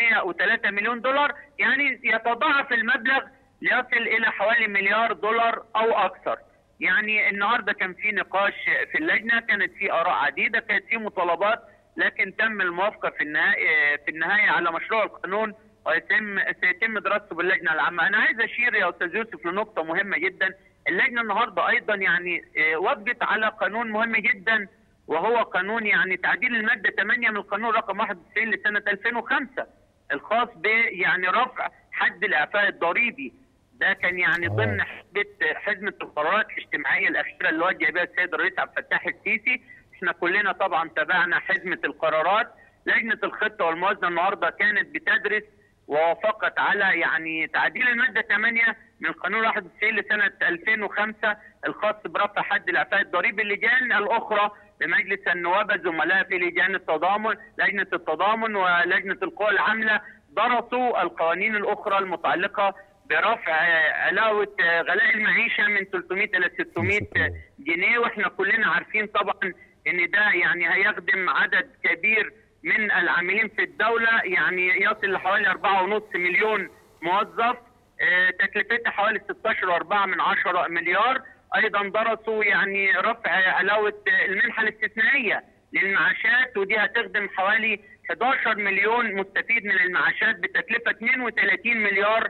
503 مليون دولار يعني يتضاعف المبلغ ليصل الى حوالي مليار دولار او اكثر يعني النهارده كان في نقاش في اللجنه كانت في اراء عديده كانت في مطالبات لكن تم الموافقه في النهايه في النهايه على مشروع القانون ويتم سيتم دراسته باللجنه العامه انا عايز اشير يا استاذ يوسف لنقطه مهمه جدا اللجنه النهارده ايضا يعني آه، وافقت على قانون مهم جدا وهو قانون يعني تعديل الماده 8 من القانون رقم 91 لسنه 2005 الخاص ب يعني رفع حد الاعفاء الضريبي ده كان يعني آه. ضمن حزمه حزمه القرارات الاجتماعيه الاخيره اللي وجه بها السيد الرئيس عبد الفتاح السيسي احنا كلنا طبعا تابعنا حزمه القرارات لجنه الخطه والموازنه النهارده كانت بتدرس ووافقت على يعني تعديل الماده 8 من قانون 91 لسنه 2005 الخاص برفع حد الاعفاء الضريبي اللجان الاخرى بمجلس النواب الزملاء في لجان التضامن لجنه التضامن ولجنه القوى العامله درسوا القوانين الاخرى المتعلقه برفع علاوه غلاء المعيشه من 300 الى 600 جنيه واحنا كلنا عارفين طبعا ان ده يعني هيخدم عدد كبير من العاملين في الدوله يعني يصل لحوالي 4.5 مليون موظف آه، تكلفتها حوالي 16.4 من 10 مليار ايضا درسوا يعني رفع علاوه المنحه الاستثنائيه للمعاشات ودي هتخدم حوالي 11 مليون مستفيد من المعاشات بتكلفه 32 مليار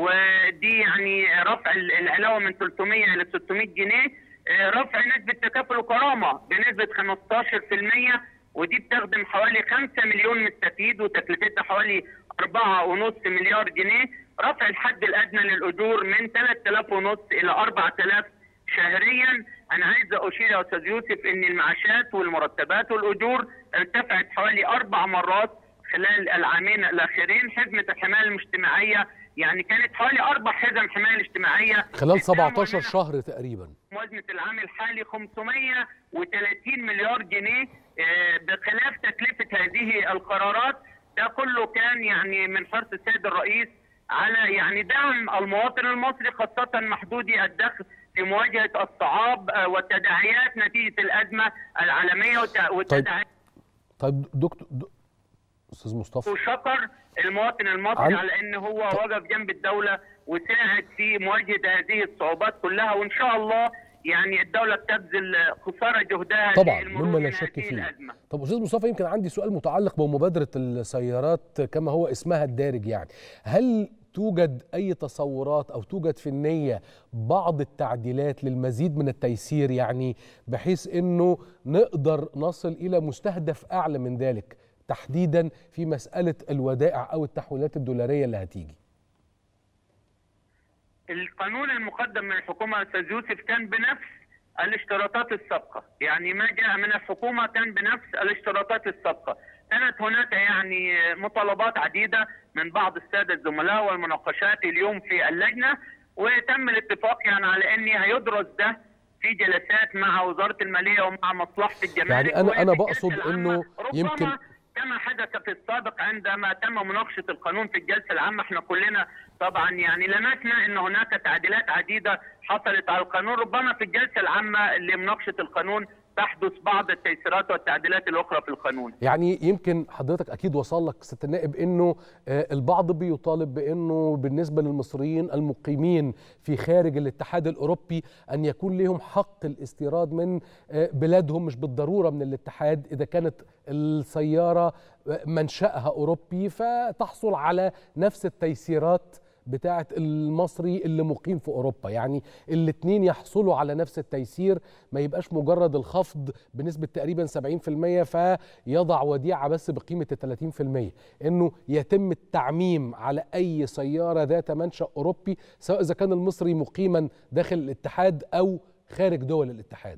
ودي يعني رفع العلاوه من 300 الى 600 جنيه آه، رفع نسبه تكافل وكرامه بنسبه 15% ودي بتخدم حوالي 5 مليون مستفيد وتكلفتها حوالي 4.5 مليار جنيه رفع الحد الادنى للاجور من 3000 ونص الى 4000 شهريا انا عايز اشير يا استاذ يوسف ان المعاشات والمرتبات والاجور ارتفعت حوالي اربع مرات خلال العامين الاخيرين حزمه الحمايه الاجتماعيه يعني كانت حوالي اربع حزم حمايه اجتماعيه خلال 17 شهر تقريبا موازنه العام الحالي 530 مليار جنيه آه، بخلاف تكلفه هذه القرارات ده كله كان يعني من حرص السيد الرئيس على يعني دعم المواطن المصري خاصه محدودي الدخل في مواجهه الصعاب آه، والتداعيات نتيجه الازمه العالميه والت- والتداعيات طيب دكتور د... استاذ مصطفى وشكر المواطن المصري عن- على ان هو وقف جنب الدوله وساعد في مواجهه هذه الصعوبات كلها وان شاء الله يعني الدوله بتبذل قصارى جهدها طبعا للمرور مما لا من شك هذه فيه الأزمة. طب استاذ مصطفى يمكن عندي سؤال متعلق بمبادره السيارات كما هو اسمها الدارج يعني هل توجد اي تصورات او توجد في النيه بعض التعديلات للمزيد من التيسير يعني بحيث انه نقدر نصل الى مستهدف اعلى من ذلك تحديدا في مساله الودائع او التحويلات الدولاريه اللي هتيجي القانون المقدم من الحكومه يا استاذ يوسف كان بنفس الاشتراطات السابقه، يعني ما جاء من الحكومه كان بنفس الاشتراطات السابقه، كانت هناك يعني مطالبات عديده من بعض الساده الزملاء والمناقشات اليوم في اللجنه وتم الاتفاق يعني على ان هيدرس ده في جلسات مع وزاره الماليه ومع مصلحه الجمارك يعني أنا- أنا وفي بقصد الجلسة العامة إنه ربما يمكن كما حدث في السابق عندما تم مناقشه القانون في الجلسه العامه احنا كلنا طبعا يعني لمسنا ان هناك تعديلات عديده حصلت على القانون ربما في الجلسه العامه لمناقشه القانون تحدث بعض التيسيرات والتعديلات الاخرى في القانون. يعني يمكن حضرتك اكيد وصل لك ست النائب انه آه، البعض بيطالب بانه بالنسبه للمصريين المقيمين في خارج الاتحاد الاوروبي ان يكون لهم حق الاستيراد من آه، بلادهم مش بالضروره من الاتحاد اذا كانت السياره آه، منشاها اوروبي فتحصل على نفس التيسيرات بتاعه المصري اللي مقيم في اوروبا يعني الاثنين يحصلوا على نفس التيسير ما يبقاش مجرد الخفض بنسبه تقريبا 70% فيضع وديعه بس بقيمه ال 30% انه يتم التعميم على اي سياره ذات منشا اوروبي سواء اذا كان المصري مقيما داخل الاتحاد او خارج دول الاتحاد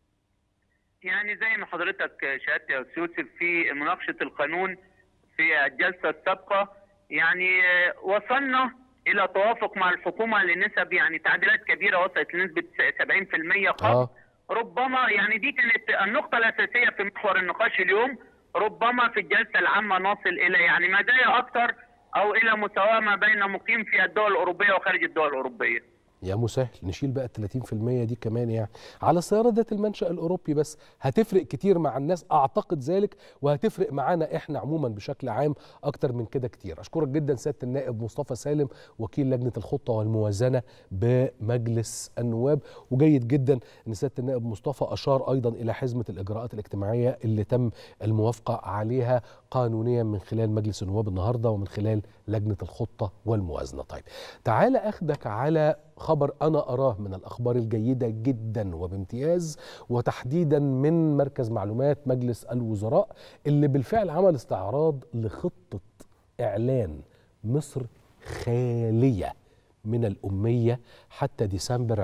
يعني زي ما حضرتك شاهدت يا استاذ يوسف في مناقشه القانون في الجلسه السابقه يعني وصلنا الى توافق مع الحكومه لنسب يعني تعديلات كبيره وصلت لنسبه 70% خفض آه. ربما يعني دي كانت النقطه الاساسيه في محور النقاش اليوم ربما في الجلسه العامه نصل الى يعني مزايا اكثر او الى مساواه ما بين مقيم في الدول الاوروبيه وخارج الدول الاوروبيه يا مسهل نشيل بقى ال 30% دي كمان يعني على السيارة ذات المنشأ الأوروبي بس هتفرق كتير مع الناس أعتقد ذلك وهتفرق معانا إحنا عموما بشكل عام أكتر من كده كتير أشكرك جدا سيادة النائب مصطفى سالم وكيل لجنة الخطة والموازنة بمجلس النواب وجيد جدا أن سيادة النائب مصطفى أشار أيضا إلى حزمة الإجراءات الاجتماعية اللي تم الموافقة عليها قانونيا من خلال مجلس النواب النهاردة ومن خلال لجنة الخطة والموازنة طيب تعال أخدك على خبر أنا أراه من الأخبار الجيدة جدا وبامتياز وتحديدا من مركز معلومات مجلس الوزراء اللي بالفعل عمل استعراض لخطة إعلان مصر خالية من الأمية حتى ديسمبر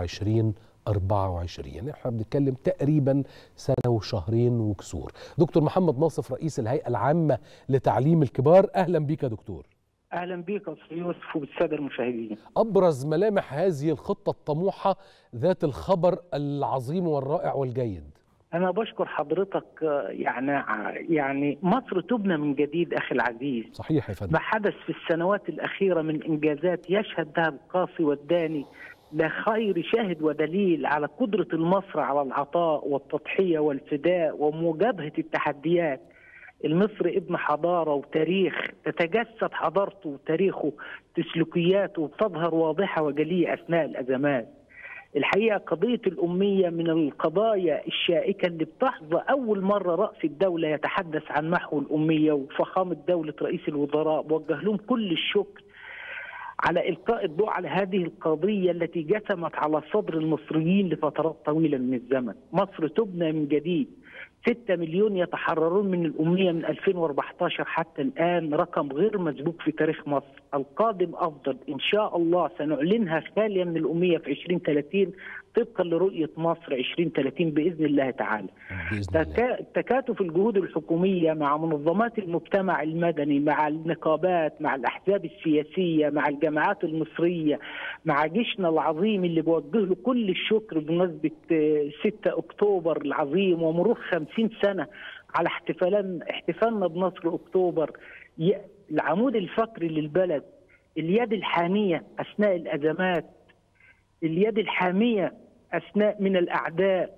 2024 يعني احنا بنتكلم تقريبا سنة وشهرين وكسور دكتور محمد ناصف رئيس الهيئة العامة لتعليم الكبار أهلا بك يا دكتور اهلا بك استاذ يوسف وبالساده المشاهدين أبرز ملامح هذه الخطة الطموحة ذات الخبر العظيم والرائع والجيد انا بشكر حضرتك آه، يعني ع- يعني مصر تبنى من جديد اخي العزيز صحيح يا فندم ما حدث في السنوات الاخيره من انجازات يشهد لها القاصي والداني لا خير شاهد ودليل على قدره المصر على العطاء والتضحيه والفداء ومواجهه التحديات المصري ابن حضاره وتاريخ تتجسد حضارته وتاريخه تسلكياته وتظهر واضحه وجليه اثناء الازمات الحقيقه قضيه الاميه من القضايا الشائكه اللي بتحظى اول مره راس الدوله يتحدث عن محو الاميه وفخامه دوله رئيس الوزراء بوجه لهم كل الشكر على القاء الضوء على هذه القضيه التي جثمت على صدر المصريين لفترات طويله من الزمن، مصر تبنى من جديد 6 مليون يتحررون من الأمية من 2014 حتى الآن رقم غير مسبوق في تاريخ مصر القادم أفضل إن شاء الله سنعلنها خالية من الأمية في 2030 طبقا لرؤية مصر 2030 بإذن الله تعالى بإذن الله تكا- تكاتف الجهود الحكومية مع منظمات المجتمع المدني مع النقابات مع الأحزاب السياسية مع الجامعات المصرية مع جيشنا العظيم اللي بوجه له كل الشكر بمناسبة آه، 6 أكتوبر العظيم ومرور 50 سنة على احتفالنا احتفالنا بنصر أكتوبر ي- العمود الفقري للبلد اليد الحامية أثناء الأزمات اليد الحامية أثناء من الأعداء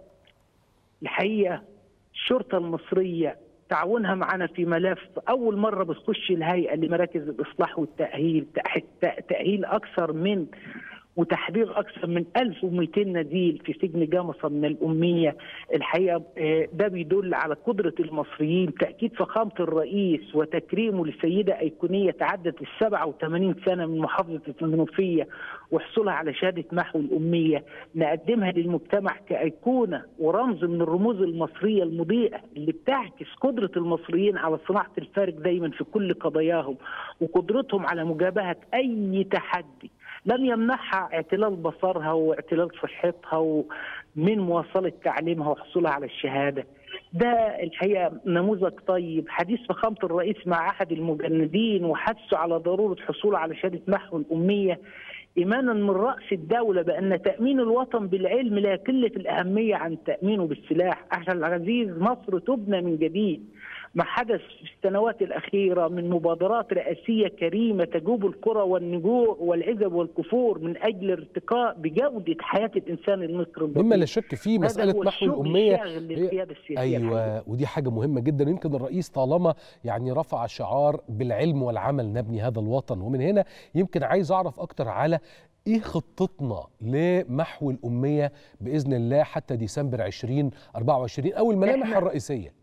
الحقيقه الشرطه المصريه تعاونها معنا في ملف اول مره بتخش الهيئه لمراكز الاصلاح والتاهيل تأح- تاهيل اكثر من وتحرير اكثر من 1200 نزيل في سجن جمصه من الاميه الحقيقه آه، ده بيدل على قدره المصريين تاكيد فخامه الرئيس وتكريمه لسيده ايقونيه تعدت ال 87 سنه من محافظه المنوفيه وحصولها على شهاده محو الاميه نقدمها للمجتمع كايقونه ورمز من الرموز المصريه المضيئه اللي بتعكس قدره المصريين على صناعه الفارق دايما في كل قضاياهم وقدرتهم على مجابهه اي تحدي لم يمنعها اعتلال بصرها واعتلال صحتها ومن مواصله تعليمها وحصولها على الشهاده. ده الحقيقه نموذج طيب، حديث فخامه الرئيس مع احد المجندين وحثه على ضروره حصوله على شهاده محو الاميه ايمانا من راس الدوله بان تامين الوطن بالعلم لا يقل في الاهميه عن تامينه بالسلاح، اخي العزيز مصر تبنى من جديد. ما حدث في السنوات الأخيرة من مبادرات رئاسية كريمة تجوب القرى والنجوع والعزب والكفور من أجل ارتقاء بجودة حياة الإنسان المصري مما لا شك فيه هذا مسألة هو محو الشغل الأمية الشاغل هي- للقيادة السياسية الحقيقة. ايوه ودي حاجه مهمه جدا يمكن الرئيس طالما يعني رفع شعار بالعلم والعمل نبني هذا الوطن ومن هنا يمكن عايز اعرف اكتر على ايه خطتنا لمحو الاميه باذن الله حتى ديسمبر 2024 او الملامح إحنا- الرئيسيه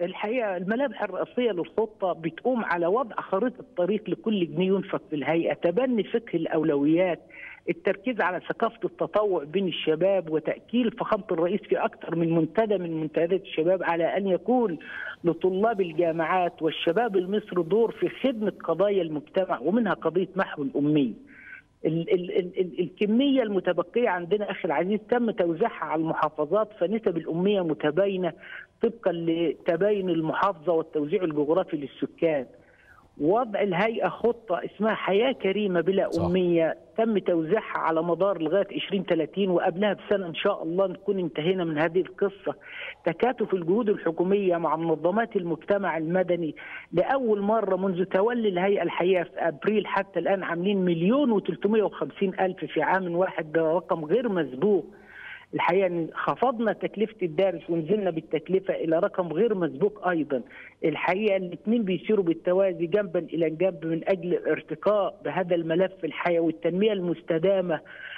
الحقيقه الملامح الرئيسيه للخطه بتقوم على وضع خريطه طريق لكل جنيه ينفق في الهيئه، تبني فقه الاولويات، التركيز على ثقافه التطوع بين الشباب وتاكيد فخامه الرئيس في اكثر من منتدى من منتديات الشباب على ان يكون لطلاب الجامعات والشباب المصري دور في خدمه قضايا المجتمع ومنها قضيه محو الاميه. ال ال ال ال الكمية المتبقية عندنا أخي العزيز تم توزيعها على المحافظات فنسب الأمية متباينة طبقا لتباين المحافظة والتوزيع الجغرافي للسكان وضع الهيئة خطة اسمها حياة كريمة بلا صح. أمية تم توزيعها على مدار لغاية 2030 وقبلها بسنة إن شاء الله نكون انتهينا من هذه القصة تكاتف الجهود الحكومية مع منظمات المجتمع المدني لأول مرة منذ تولي الهيئة الحقيقة في أبريل حتى الآن عاملين مليون وتلتمية وخمسين ألف في عام واحد ده رقم غير مسبوق الحقيقه ان خفضنا تكلفه الدارس ونزلنا بالتكلفه الى رقم غير مسبوق ايضا الحقيقه الاثنين بيسيروا بالتوازي جنبا الى جنب من اجل ارتقاء بهذا الملف الحيوي والتنميه المستدامه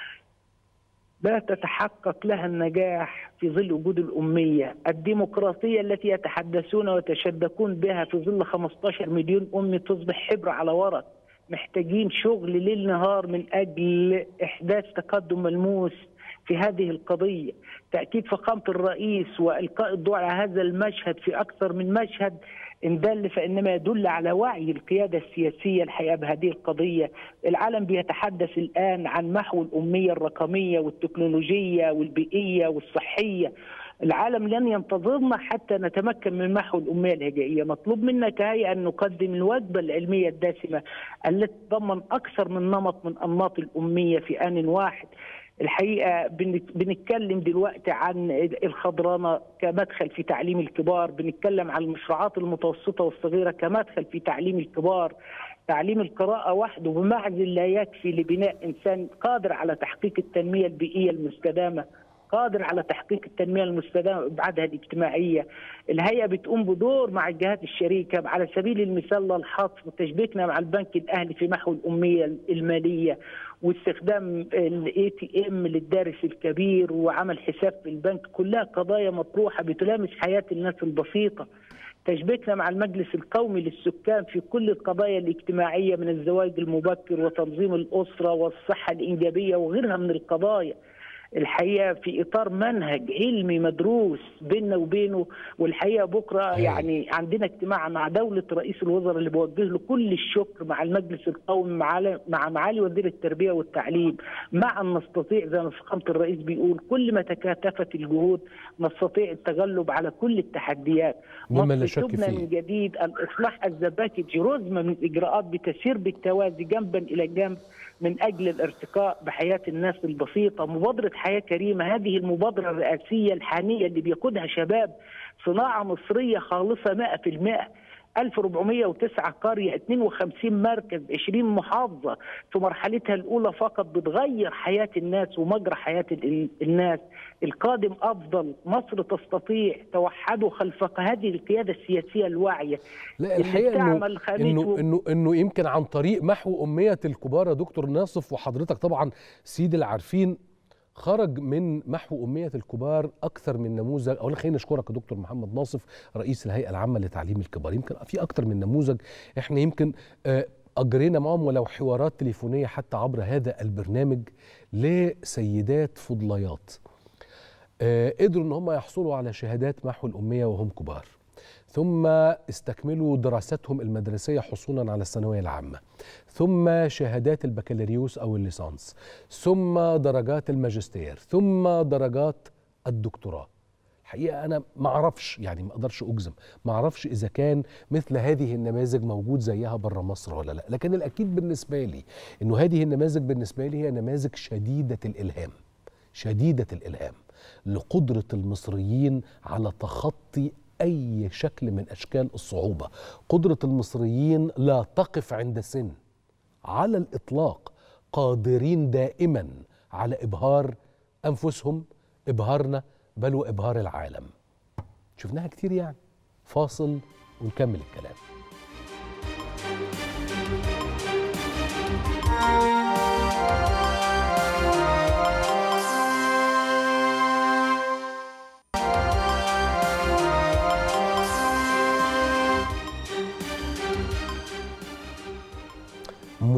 لا تتحقق لها النجاح في ظل وجود الأمية الديمقراطية التي يتحدثون ويتشدقون بها في ظل 15 مليون أمي تصبح حبر على ورق محتاجين شغل ليل نهار من أجل إحداث تقدم ملموس في هذه القضية تأكيد فخامة الرئيس وإلقاء الضوء على هذا المشهد في أكثر من مشهد إن دل فإنما يدل على وعي القيادة السياسية الحقيقة بهذه القضية العالم بيتحدث الآن عن محو الأمية الرقمية والتكنولوجية والبيئية والصحية العالم لن ينتظرنا حتى نتمكن من محو الأمية الهجائية مطلوب منا كهيئة أن نقدم الوجبة العلمية الدسمة التي تضمن أكثر من نمط من أنماط الأمية في آن واحد الحقيقه بنتكلم دلوقتي عن الخضرانه كمدخل في تعليم الكبار، بنتكلم عن المشروعات المتوسطه والصغيره كمدخل في تعليم الكبار، تعليم القراءه وحده بمعزل لا يكفي لبناء انسان قادر على تحقيق التنميه البيئيه المستدامه، قادر على تحقيق التنميه المستدامه بابعادها الاجتماعيه. الهيئه بتقوم بدور مع الجهات الشريكه على سبيل المثال للحصر تشبيكنا مع البنك الاهلي في محو الاميه الماليه واستخدام الاي تي ام للدارس الكبير وعمل حساب في البنك كلها قضايا مطروحه بتلامس حياه الناس البسيطه. تشبيكنا مع المجلس القومي للسكان في كل القضايا الاجتماعيه من الزواج المبكر وتنظيم الاسره والصحه الانجابيه وغيرها من القضايا. الحقيقه في اطار منهج علمي مدروس بيننا وبينه والحقيقه بكره هي. يعني عندنا اجتماع مع دوله رئيس الوزراء اللي بوجه له كل الشكر مع المجلس القومي مع مع معالي وزير التربيه والتعليم مع ان نستطيع زي ما فخامه الرئيس بيقول كل ما تكاتفت الجهود نستطيع التغلب على كل التحديات مما لا مصر شك تبنى فيه. من جديد الاصلاح الزباكي رزمه من الاجراءات بتسير بالتوازي جنبا الى جنب من اجل الارتقاء بحياه الناس البسيطه، مبادره حياه كريمه هذه المبادره الرئاسيه الحانيه اللي بيقودها شباب صناعه مصريه خالصه 100% 1409 قرية 52 مركز 20 محافظة في مرحلتها الأولى فقط بتغير حياة الناس ومجرى حياة ال- الناس القادم أفضل مصر تستطيع توحدوا خلف هذه القيادة السياسية الواعية لا اللي الحقيقه انه بتعمل خميس انه و- انه انه يمكن عن طريق محو اميه الكبار يا دكتور ناصف وحضرتك طبعا سيد العارفين خرج من محو اميه الكبار اكثر من نموذج اولا خلينا نشكرك يا دكتور محمد ناصف رئيس الهيئه العامه لتعليم الكبار يمكن في اكثر من نموذج احنا يمكن آه، اجرينا معهم ولو حوارات تليفونيه حتى عبر هذا البرنامج لسيدات فضليات آه، قدروا ان هم يحصلوا على شهادات محو الاميه وهم كبار ثم استكملوا دراستهم المدرسيه حصولا على الثانويه العامه ثم شهادات البكالوريوس او الليسانس ثم درجات الماجستير ثم درجات الدكتوراه الحقيقه انا ما اعرفش يعني ما اقدرش اجزم ما اعرفش اذا كان مثل هذه النماذج موجود زيها بره مصر ولا لا لكن الاكيد بالنسبه لي انه هذه النماذج بالنسبه لي هي نماذج شديده الالهام شديده الالهام لقدره المصريين على تخطي اي شكل من اشكال الصعوبه قدره المصريين لا تقف عند سن على الاطلاق قادرين دائما على ابهار انفسهم ابهارنا بل وابهار العالم شفناها كتير يعني فاصل ونكمل الكلام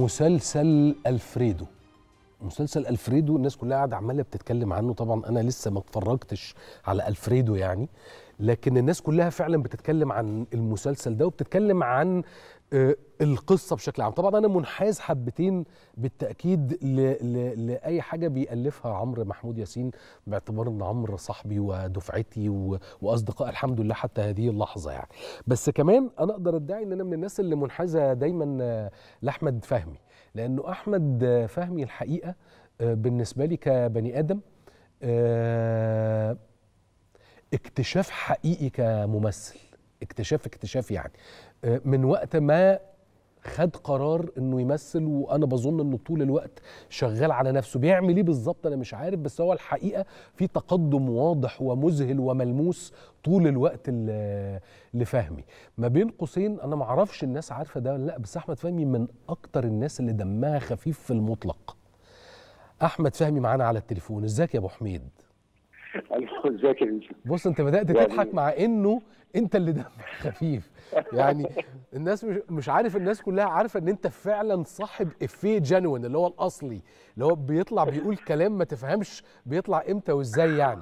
مسلسل الفريدو مسلسل الفريدو الناس كلها قاعده عماله بتتكلم عنه طبعا انا لسه ما اتفرجتش على الفريدو يعني لكن الناس كلها فعلا بتتكلم عن المسلسل ده وبتتكلم عن آه، القصه بشكل عام طبعا انا منحاز حبتين بالتاكيد ل... ل... لاي حاجه بيالفها عمرو محمود ياسين باعتبار ان عمرو صاحبي ودفعتي و... واصدقاء الحمد لله حتى هذه اللحظه يعني بس كمان انا اقدر ادعي ان انا من الناس اللي منحازه دايما آه، لاحمد فهمي لانه احمد آه، فهمي الحقيقه آه، بالنسبه لي كبني ادم آه، اكتشاف حقيقي كممثل اكتشاف اكتشاف يعني آه، من وقت ما خد قرار انه يمثل وانا بظن انه طول الوقت شغال على نفسه بيعمل ايه بالظبط انا مش عارف بس هو الحقيقه في تقدم واضح ومذهل وملموس طول الوقت ل- لفهمي ما بين قوسين انا ما اعرفش الناس عارفه ده ولا لا بس احمد فهمي من اكتر الناس اللي دمها خفيف في المطلق احمد فهمي معانا على التليفون ازيك يا ابو حميد ايوه ازيك يا يوسف بص انت بدات يعني- تضحك مع انه انت اللي دمك خفيف يعني الناس مش مش عارف الناس كلها عارفه ان انت فعلا صاحب افيه جنوين اللي هو الاصلي اللي هو بيطلع بيقول كلام ما تفهمش بيطلع امتى وازاي يعني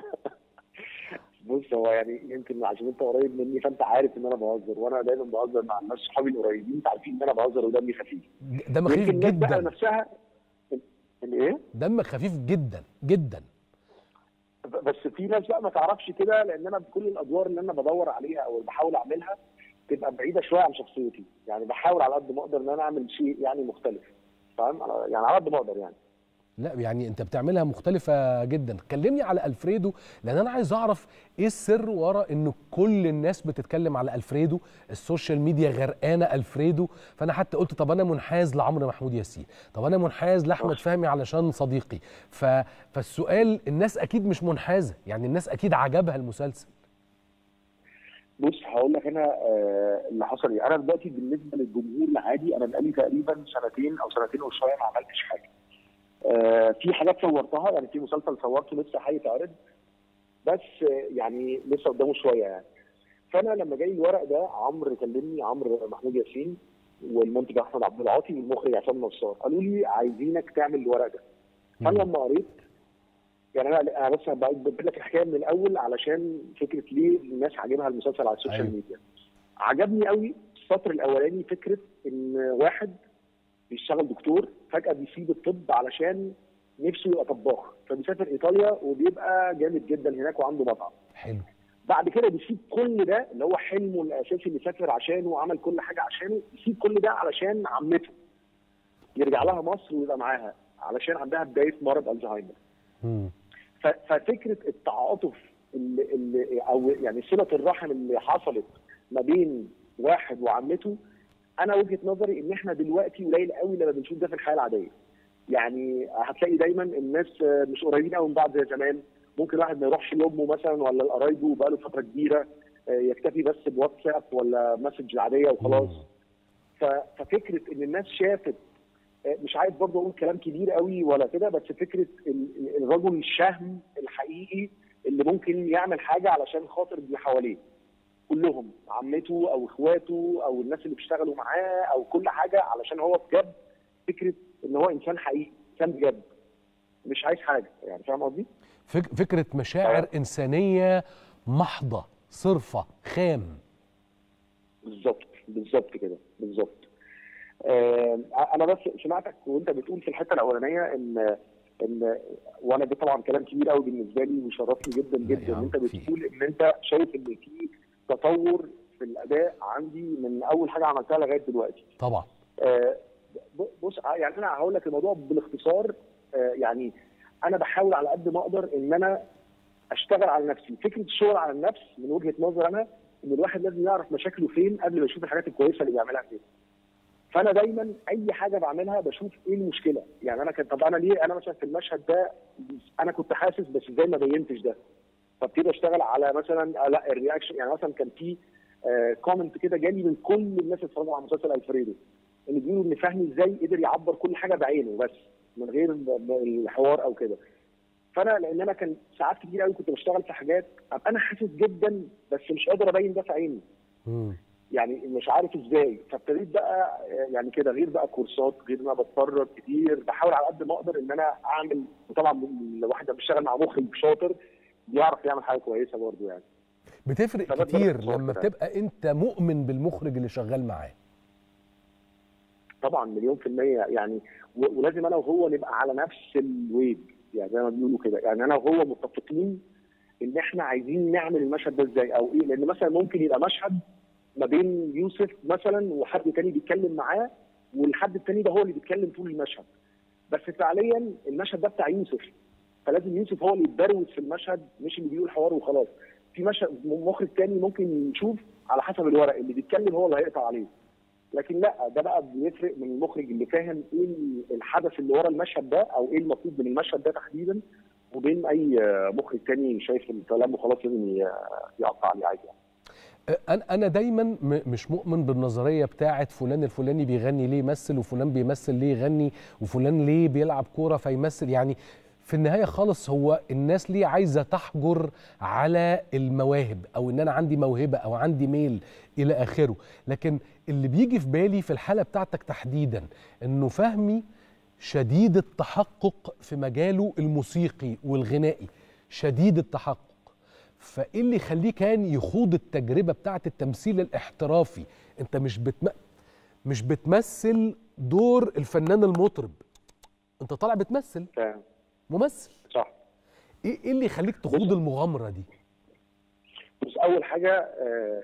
بص هو يعني يمكن عشان انت قريب مني فانت عارف ان انا بهزر وانا دايما بهزر مع الناس صحابي القريبين انت عارفين ان انا بهزر ودمي خفيف دم خفيف يمكن الناس بقى جدا نفسها ان ايه دم خفيف جدا جدا بس في ناس بقى ما تعرفش كده لان انا كل الادوار اللي انا بدور عليها او بحاول اعملها تبقى بعيده شويه عن شخصيتي يعني بحاول على قد ما اقدر ان انا اعمل شيء يعني مختلف فاهم على- يعني على قد ما اقدر يعني لا يعني انت بتعملها مختلفة جدا كلمني على الفريدو لان انا عايز اعرف ايه السر ورا انه كل الناس بتتكلم على الفريدو السوشيال ميديا غرقانة الفريدو فانا حتى قلت طب انا منحاز لعمرو محمود ياسين طب انا منحاز لاحمد فهمي علشان صديقي ف... فالسؤال الناس اكيد مش منحازة يعني الناس اكيد عجبها المسلسل بص هقول لك انا آه اللي حصل ايه انا دلوقتي بالنسبه للجمهور العادي انا بقالي تقريبا سنتين او سنتين وشويه ما عملتش حاجه آه في حاجات صورتها يعني في مسلسل صورته لسه هيتعرض بس آه يعني لسه قدامه شويه يعني فانا لما جاي الورق ده عمرو كلمني عمرو محمود ياسين والمنتج احمد عبد العاطي والمخرج عصام نصار قالوا لي عايزينك تعمل الورق ده فانا لما قريت يعني انا انا بس بجيب لك الحكايه من الاول علشان فكره ليه الناس عاجبها المسلسل على السوشيال أيوة. ميديا عجبني قوي السطر الاولاني فكره ان واحد بيشتغل دكتور فجاه بيسيب الطب علشان نفسه يبقى طباخ فبيسافر ايطاليا وبيبقى جامد جدا هناك وعنده مطعم حلو بعد كده بيسيب كل ده اللي هو حلمه الاساسي اللي سافر عشانه وعمل كل حاجه عشانه يسيب كل ده علشان عمته يرجع لها مصر ويبقى معاها علشان عندها بدايه مرض الزهايمر مم. ف- ففكره التعاطف اللي, اللي او يعني صله الرحم اللي حصلت ما بين واحد وعمته انا وجهه نظري ان احنا دلوقتي قليل قوي لما بنشوف ده في الحياه العاديه. يعني هتلاقي دايما الناس مش قريبين قوي من بعض زي زمان ممكن واحد ما يروحش لامه مثلا ولا لقرايبه بقاله فتره كبيره يكتفي بس بواتساب ولا مسج عاديه وخلاص. ف- ففكره ان الناس شافت مش عايز برضه اقول كلام كبير قوي ولا كده بس فكره ال- الرجل الشهم الحقيقي اللي ممكن يعمل حاجه علشان خاطر اللي حواليه كلهم عمته او اخواته او الناس اللي بيشتغلوا معاه او كل حاجه علشان هو بجد فكره ان هو انسان حقيقي انسان بجد مش عايز حاجه يعني فاهم قصدي؟ فك... فكرة مشاعر إنسانية محضة صرفة خام بالظبط بالظبط كده بالظبط آه انا بس سمعتك وانت بتقول في الحته الاولانيه ان ان وانا ده طبعا كلام كبير قوي بالنسبه لي وشرفني جدا لا جدا يا ان عم، انت في. بتقول ان انت شايف ان في تطور في الاداء عندي من اول حاجه عملتها لغايه دلوقتي طبعا آه، ب- بص يعني انا هقول لك الموضوع بالاختصار آه، يعني انا بحاول على قد ما اقدر ان انا اشتغل على نفسي فكره الشغل على النفس من وجهه نظر انا ان الواحد لازم يعرف مشاكله فين قبل ما يشوف الحاجات الكويسه اللي بيعملها فين فانا دايما اي حاجه بعملها بشوف ايه المشكله يعني انا كان طب انا ليه انا مثلا في المشهد ده انا كنت حاسس بس ازاي ما بينتش ده فابتدي اشتغل على مثلا آه، لا الرياكشن يعني مثلا كان في كومنت كده جالي من كل الناس اللي اتفرجوا على مسلسل الفريدو اللي بيقولوا ان فهمي ازاي قدر يعبر كل حاجه بعينه بس من غير ب- ب- الحوار او كده فانا لان انا كان ساعات كتير قوي كنت بشتغل في حاجات ابقى انا حاسس جدا بس مش قادر ابين ده في عيني مم. يعني مش عارف ازاي فابتديت بقى يعني كده غير بقى كورسات غير ان انا بتفرج كتير بحاول على قد ما اقدر ان انا اعمل وطبعا الواحد لما بيشتغل مع مخرج شاطر بيعرف يعمل حاجه كويسه برضه يعني بتفرق فده كتير بيفرق لما طبعاً. بتبقى انت مؤمن بالمخرج اللي شغال معاه طبعا مليون في المية يعني و- ولازم انا وهو نبقى على نفس الويب يعني زي ما بيقولوا كده يعني انا وهو متفقين ان احنا عايزين نعمل المشهد ده ازاي او ايه لان مثلا ممكن يبقى مشهد ما بين يوسف مثلا وحد تاني بيتكلم معاه والحد التاني ده هو اللي بيتكلم طول المشهد بس فعليا المشهد ده بتاع يوسف فلازم يوسف هو اللي يتبروز في المشهد مش اللي بيقول حوار وخلاص في مشهد مخرج تاني ممكن يشوف على حسب الورق اللي بيتكلم هو اللي هيقطع عليه لكن لا ده بقى بيفرق من المخرج اللي فاهم ايه الحدث اللي ورا المشهد ده او ايه المطلوب من المشهد ده تحديدا وبين اي مخرج تاني شايف الكلام وخلاص لازم ي- يقطع عليه عادي يعني. انا انا دايما م- مش مؤمن بالنظريه بتاعه فلان الفلاني بيغني ليه يمثل وفلان بيمثل ليه يغني وفلان ليه بيلعب كوره فيمثل يعني في النهايه خالص هو الناس ليه عايزه تحجر على المواهب او ان انا عندي موهبه او عندي ميل الى اخره لكن اللي بيجي في بالي في الحاله بتاعتك تحديدا انه فهمي شديد التحقق في مجاله الموسيقي والغنائي شديد التحقق فايه اللي يخليه كان يخوض التجربه بتاعه التمثيل الاحترافي انت مش بتم... مش بتمثل دور الفنان المطرب انت طالع بتمثل فاهم ممثل صح ايه ايه اللي يخليك تخوض بص- المغامره دي بس اول حاجه آه،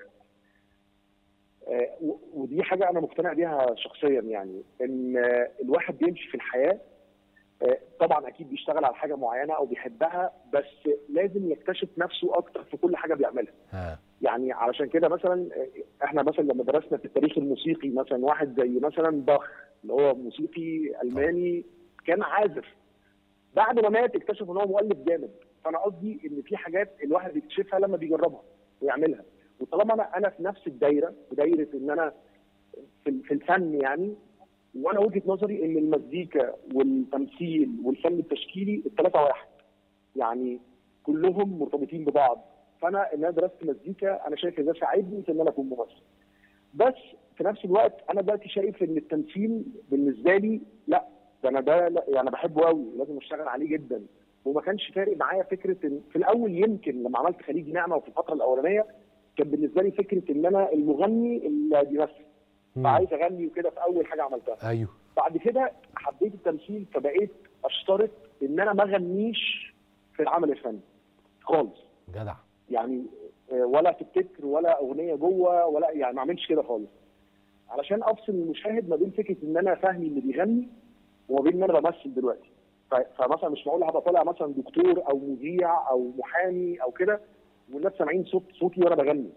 آه، و- ودي حاجه انا مقتنع بيها شخصيا يعني ان آه، الواحد بيمشي في الحياه آه، طبعا اكيد بيشتغل على حاجه معينه او بيحبها بس لازم يكتشف نفسه اكتر في كل حاجه بيعملها ها يعني علشان كده مثلا آه، احنا مثلا لما درسنا في التاريخ الموسيقي مثلا واحد زي مثلا باخ اللي هو موسيقي الماني كان عازف بعد ما مات اكتشف ان هو مؤلف جامد فانا قصدي ان في حاجات الواحد بيكتشفها لما بيجربها ويعملها وطالما انا انا في نفس الدايره في دايره ان انا في في الفن يعني وانا وجهه نظري ان المزيكا والتمثيل والفن التشكيلي الثلاثه واحد يعني كلهم مرتبطين ببعض فانا ان انا درست مزيكا انا شايف ان ده ساعدني في ان انا اكون ممثل بس في نفس الوقت انا دلوقتي شايف ان التمثيل بالنسبه لي لا ده انا ده لا يعني بحبه قوي لازم اشتغل عليه جدا وما كانش فارق معايا فكره ان في الاول يمكن لما عملت خليج نعمه وفي الفتره الاولانيه كان بالنسبه لي فكره ان انا المغني اللي بيمثل مم. فعايز اغني وكده في اول حاجه عملتها ايوه بعد كده حبيت التمثيل فبقيت اشترط ان انا ما اغنيش في العمل الفني خالص جدع يعني آه، ولا في التتر ولا اغنيه جوه ولا يعني ما اعملش كده خالص علشان افصل المشاهد ما بين فكره ان انا فاهمي اللي بيغني وما بين ان انا بمثل دلوقتي ف- فمثلا مش معقول هبقى طالع مثلا دكتور او مذيع او محامي او كده والناس سامعين صوت صوتي وانا بغني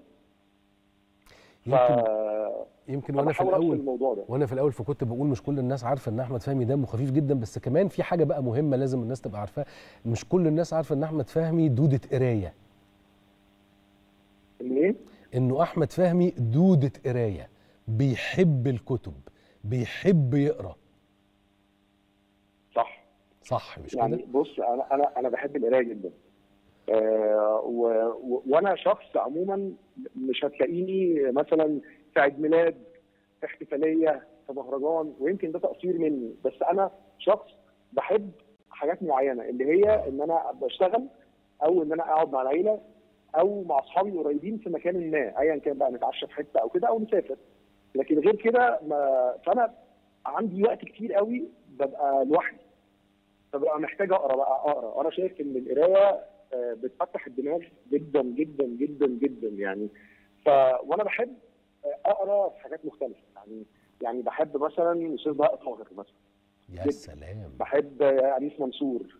ف يمكن يمكن وانا في بحاول افصل الاول الموضوع ده وانا في الاول فكنت بقول مش كل الناس عارفه ان احمد فهمي دمه خفيف جدا بس كمان في حاجه بقى مهمه لازم الناس تبقى عارفاها مش كل الناس عارفه ان احمد فهمي دوده قرايه ان ايه؟ انه احمد فهمي دوده قرايه بيحب الكتب بيحب يقرا صح صح مش يعني كده بص انا انا انا بحب القرايه جدا آه و... و... وانا شخص عموما مش هتلاقيني مثلا في عيد ميلاد في احتفاليه في مهرجان ويمكن ده تقصير مني بس انا شخص بحب حاجات معينه اللي هي ان انا بشتغل او ان انا اقعد مع العيله او مع اصحابي قريبين في مكان ما ايا كان بقى نتعشى في حته او كده او نسافر لكن غير كده ما فانا عندي وقت كتير قوي ببقى لوحدي فببقى محتاج اقرا بقى اقرا انا شايف ان القرايه آه، بتفتح الدماغ جدا جدا جدا جدا يعني ف وانا بحب آه، اقرا في حاجات مختلفه يعني يعني بحب مثلا استاذ بهاء طاهر مثلا يا جدا. سلام بحب آه، انيس منصور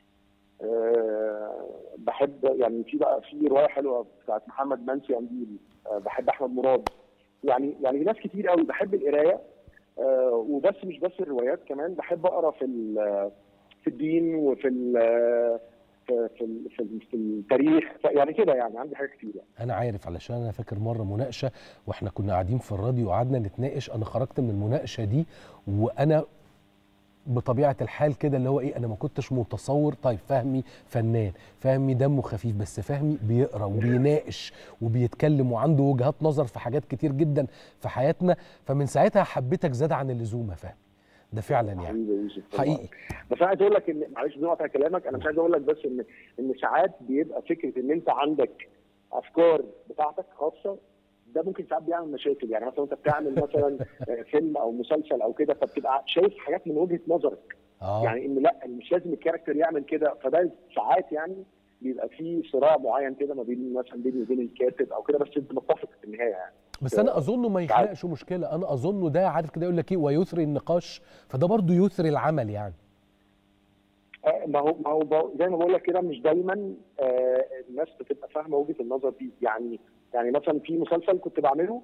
أه بحب يعني في بقى في روايه حلوه بتاعت محمد منسي قنديل أه بحب احمد مراد يعني يعني ناس كتير قوي بحب القرايه أه وبس مش بس الروايات كمان بحب اقرا في ال- في الدين وفي ال- في في ال- في, ال- في التاريخ يعني كده يعني عندي حاجات كتير يعني. انا عارف علشان انا فاكر مره مناقشه واحنا كنا قاعدين في الراديو وقعدنا نتناقش انا خرجت من المناقشه دي وانا بطبيعه الحال كده اللي هو ايه انا ما كنتش متصور طيب فهمي فنان فهمي دمه خفيف بس فهمي بيقرا وبيناقش وبيتكلم وعنده وجهات نظر في حاجات كتير جدا في حياتنا فمن ساعتها حبيتك زاد عن اللزوم يا فهمي ده فعلا يعني حبيبي يا يوسف والله. حقيقي بس انا عايز اقول لك ان معلش بدون قطع كلامك انا مش عايز اقول لك بس ان ان ساعات بيبقى فكره ان انت عندك افكار بتاعتك خاصه ده ممكن ساعات بيعمل مشاكل يعني مثلا انت بتعمل مثلا آه، فيلم او مسلسل او كده فبتبقى شايف حاجات من وجهه نظرك اه يعني ان لا مش لازم الكاركتر يعمل كده فده ساعات يعني بيبقى في صراع معين كده ما بين مثلا بيني وبين الكاتب او كده بس انت متفق في النهايه يعني بس انا اظنه ما يخلقش مشكله انا اظنه ده عارف كده يقول لك ايه ويثري النقاش فده برضو يثري العمل يعني آه، ما هو ما هو ب- زي ما بقول لك كده مش دايما آه، الناس بتبقى فاهمه وجهه النظر دي يعني يعني مثلا في مسلسل كنت بعمله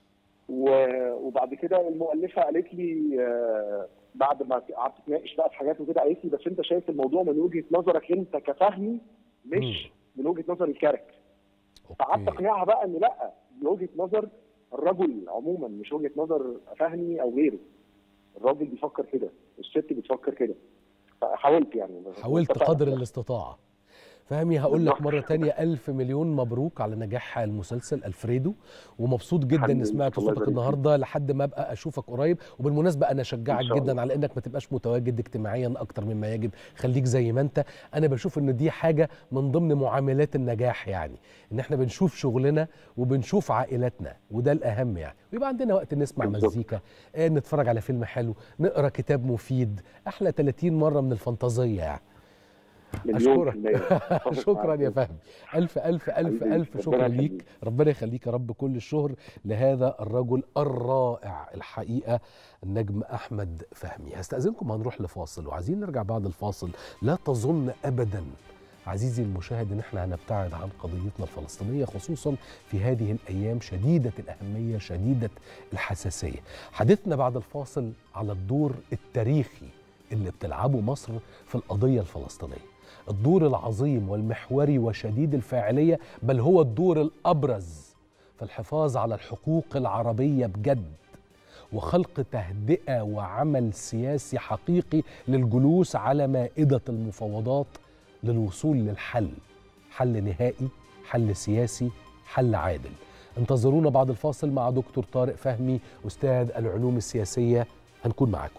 و- وبعد كده المؤلفه قالت لي آه، بعد ما قعدت اتناقش بقى في حاجات وكده قالت لي بس انت شايف الموضوع من وجهه نظرك انت كفهمي مش من وجهه نظر الكاركتر فقعدت اوكي اقنعها بقى ان لا دي وجهه نظر الرجل عموما مش وجهه نظر فهمي او غيره الراجل بيفكر كده والست بتفكر كده فحاولت يعني حاولت اتفقنا. قدر الاستطاعه فهمي هقول لك بالظبط. مره تانية ألف مليون مبروك على نجاح المسلسل الفريدو ومبسوط جدا حبيبي، اني سمعت الله صوتك يبارك النهارده لحد ما ابقى اشوفك قريب وبالمناسبه انا اشجعك إن شاء جدا الله. على انك ما تبقاش متواجد اجتماعيا اكتر مما يجب خليك زي ما انت انا بشوف ان دي حاجه من ضمن معاملات النجاح يعني ان احنا بنشوف شغلنا وبنشوف عائلاتنا وده الاهم يعني ويبقى عندنا وقت نسمع بالظبط. مزيكا آه، نتفرج على فيلم حلو نقرا كتاب مفيد احلى 30 مره من الفانتازيه يعني مليون أشكرك. في المية. أتفق شكرا معاك. يا فهمي ألف ألف ألف حبيبي، ألف ربنا شكرا يخليك. ليك ربنا يخليك يا رب كل الشهر لهذا الرجل الرائع الحقيقة النجم أحمد فهمي هستأذنكم هنروح لفاصل وعايزين نرجع بعد الفاصل لا تظن أبدا عزيزي المشاهد ان احنا هنبتعد عن قضيتنا الفلسطينيه خصوصا في هذه الايام شديده الاهميه شديده الحساسيه. حديثنا بعد الفاصل على الدور التاريخي اللي بتلعبه مصر في القضيه الفلسطينيه. الدور العظيم والمحوري وشديد الفاعليه بل هو الدور الابرز في الحفاظ على الحقوق العربيه بجد وخلق تهدئه وعمل سياسي حقيقي للجلوس على مائده المفاوضات للوصول للحل حل نهائي حل سياسي حل عادل انتظرونا بعد الفاصل مع دكتور طارق فهمي استاذ العلوم السياسيه هنكون معاكم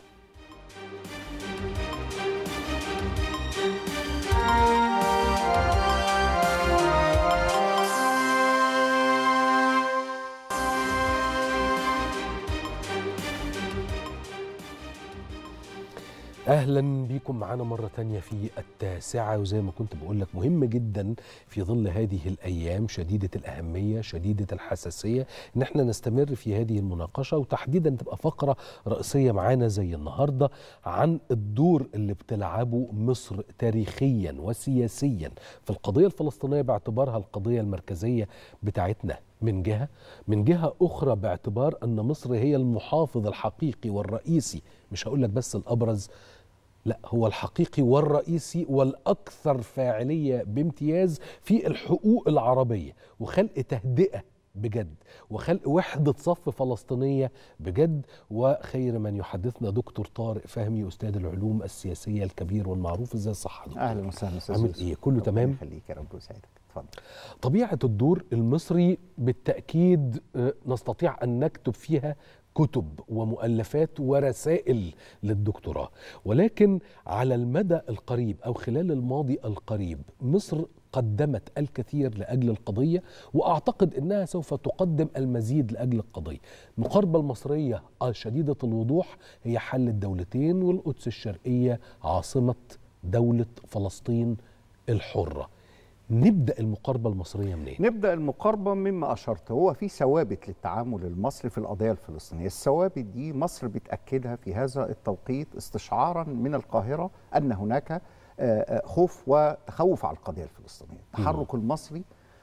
اهلا بيكم معانا مره تانية في التاسعه وزي ما كنت بقول لك مهم جدا في ظل هذه الايام شديده الاهميه شديده الحساسيه ان احنا نستمر في هذه المناقشه وتحديدا تبقى فقره رئيسيه معانا زي النهارده عن الدور اللي بتلعبه مصر تاريخيا وسياسيا في القضيه الفلسطينيه باعتبارها القضيه المركزيه بتاعتنا من جهه من جهه اخرى باعتبار ان مصر هي المحافظ الحقيقي والرئيسي مش هقول لك بس الابرز لا هو الحقيقي والرئيسي والاكثر فاعليه بامتياز في الحقوق العربيه وخلق تهدئه بجد وخلق وحده صف فلسطينيه بجد وخير من يحدثنا دكتور طارق فهمي استاذ العلوم السياسيه الكبير والمعروف ازاي صح دكتور اهلا وسهلا استاذ عامل يوسف. ايه كله ربنا تمام يخليك يا رب ويسعدك اتفضل طبيعة الدور المصري بالتأكيد آه، نستطيع أن نكتب فيها كتب ومؤلفات ورسائل للدكتوراه ولكن على المدى القريب أو خلال الماضي القريب مصر قدمت الكثير لأجل القضية وأعتقد أنها سوف تقدم المزيد لأجل القضية المقاربة المصرية شديدة الوضوح هي حل الدولتين والقدس الشرقية عاصمة دولة فلسطين الحرة نبدا المقاربه المصريه منين؟ نبدا المقاربه مما اشرت هو في ثوابت للتعامل المصري في القضيه الفلسطينيه الثوابت دي مصر بتاكدها في هذا التوقيت استشعارا من القاهره ان هناك آه، آه، خوف وتخوف على القضيه الفلسطينيه التحرك المصري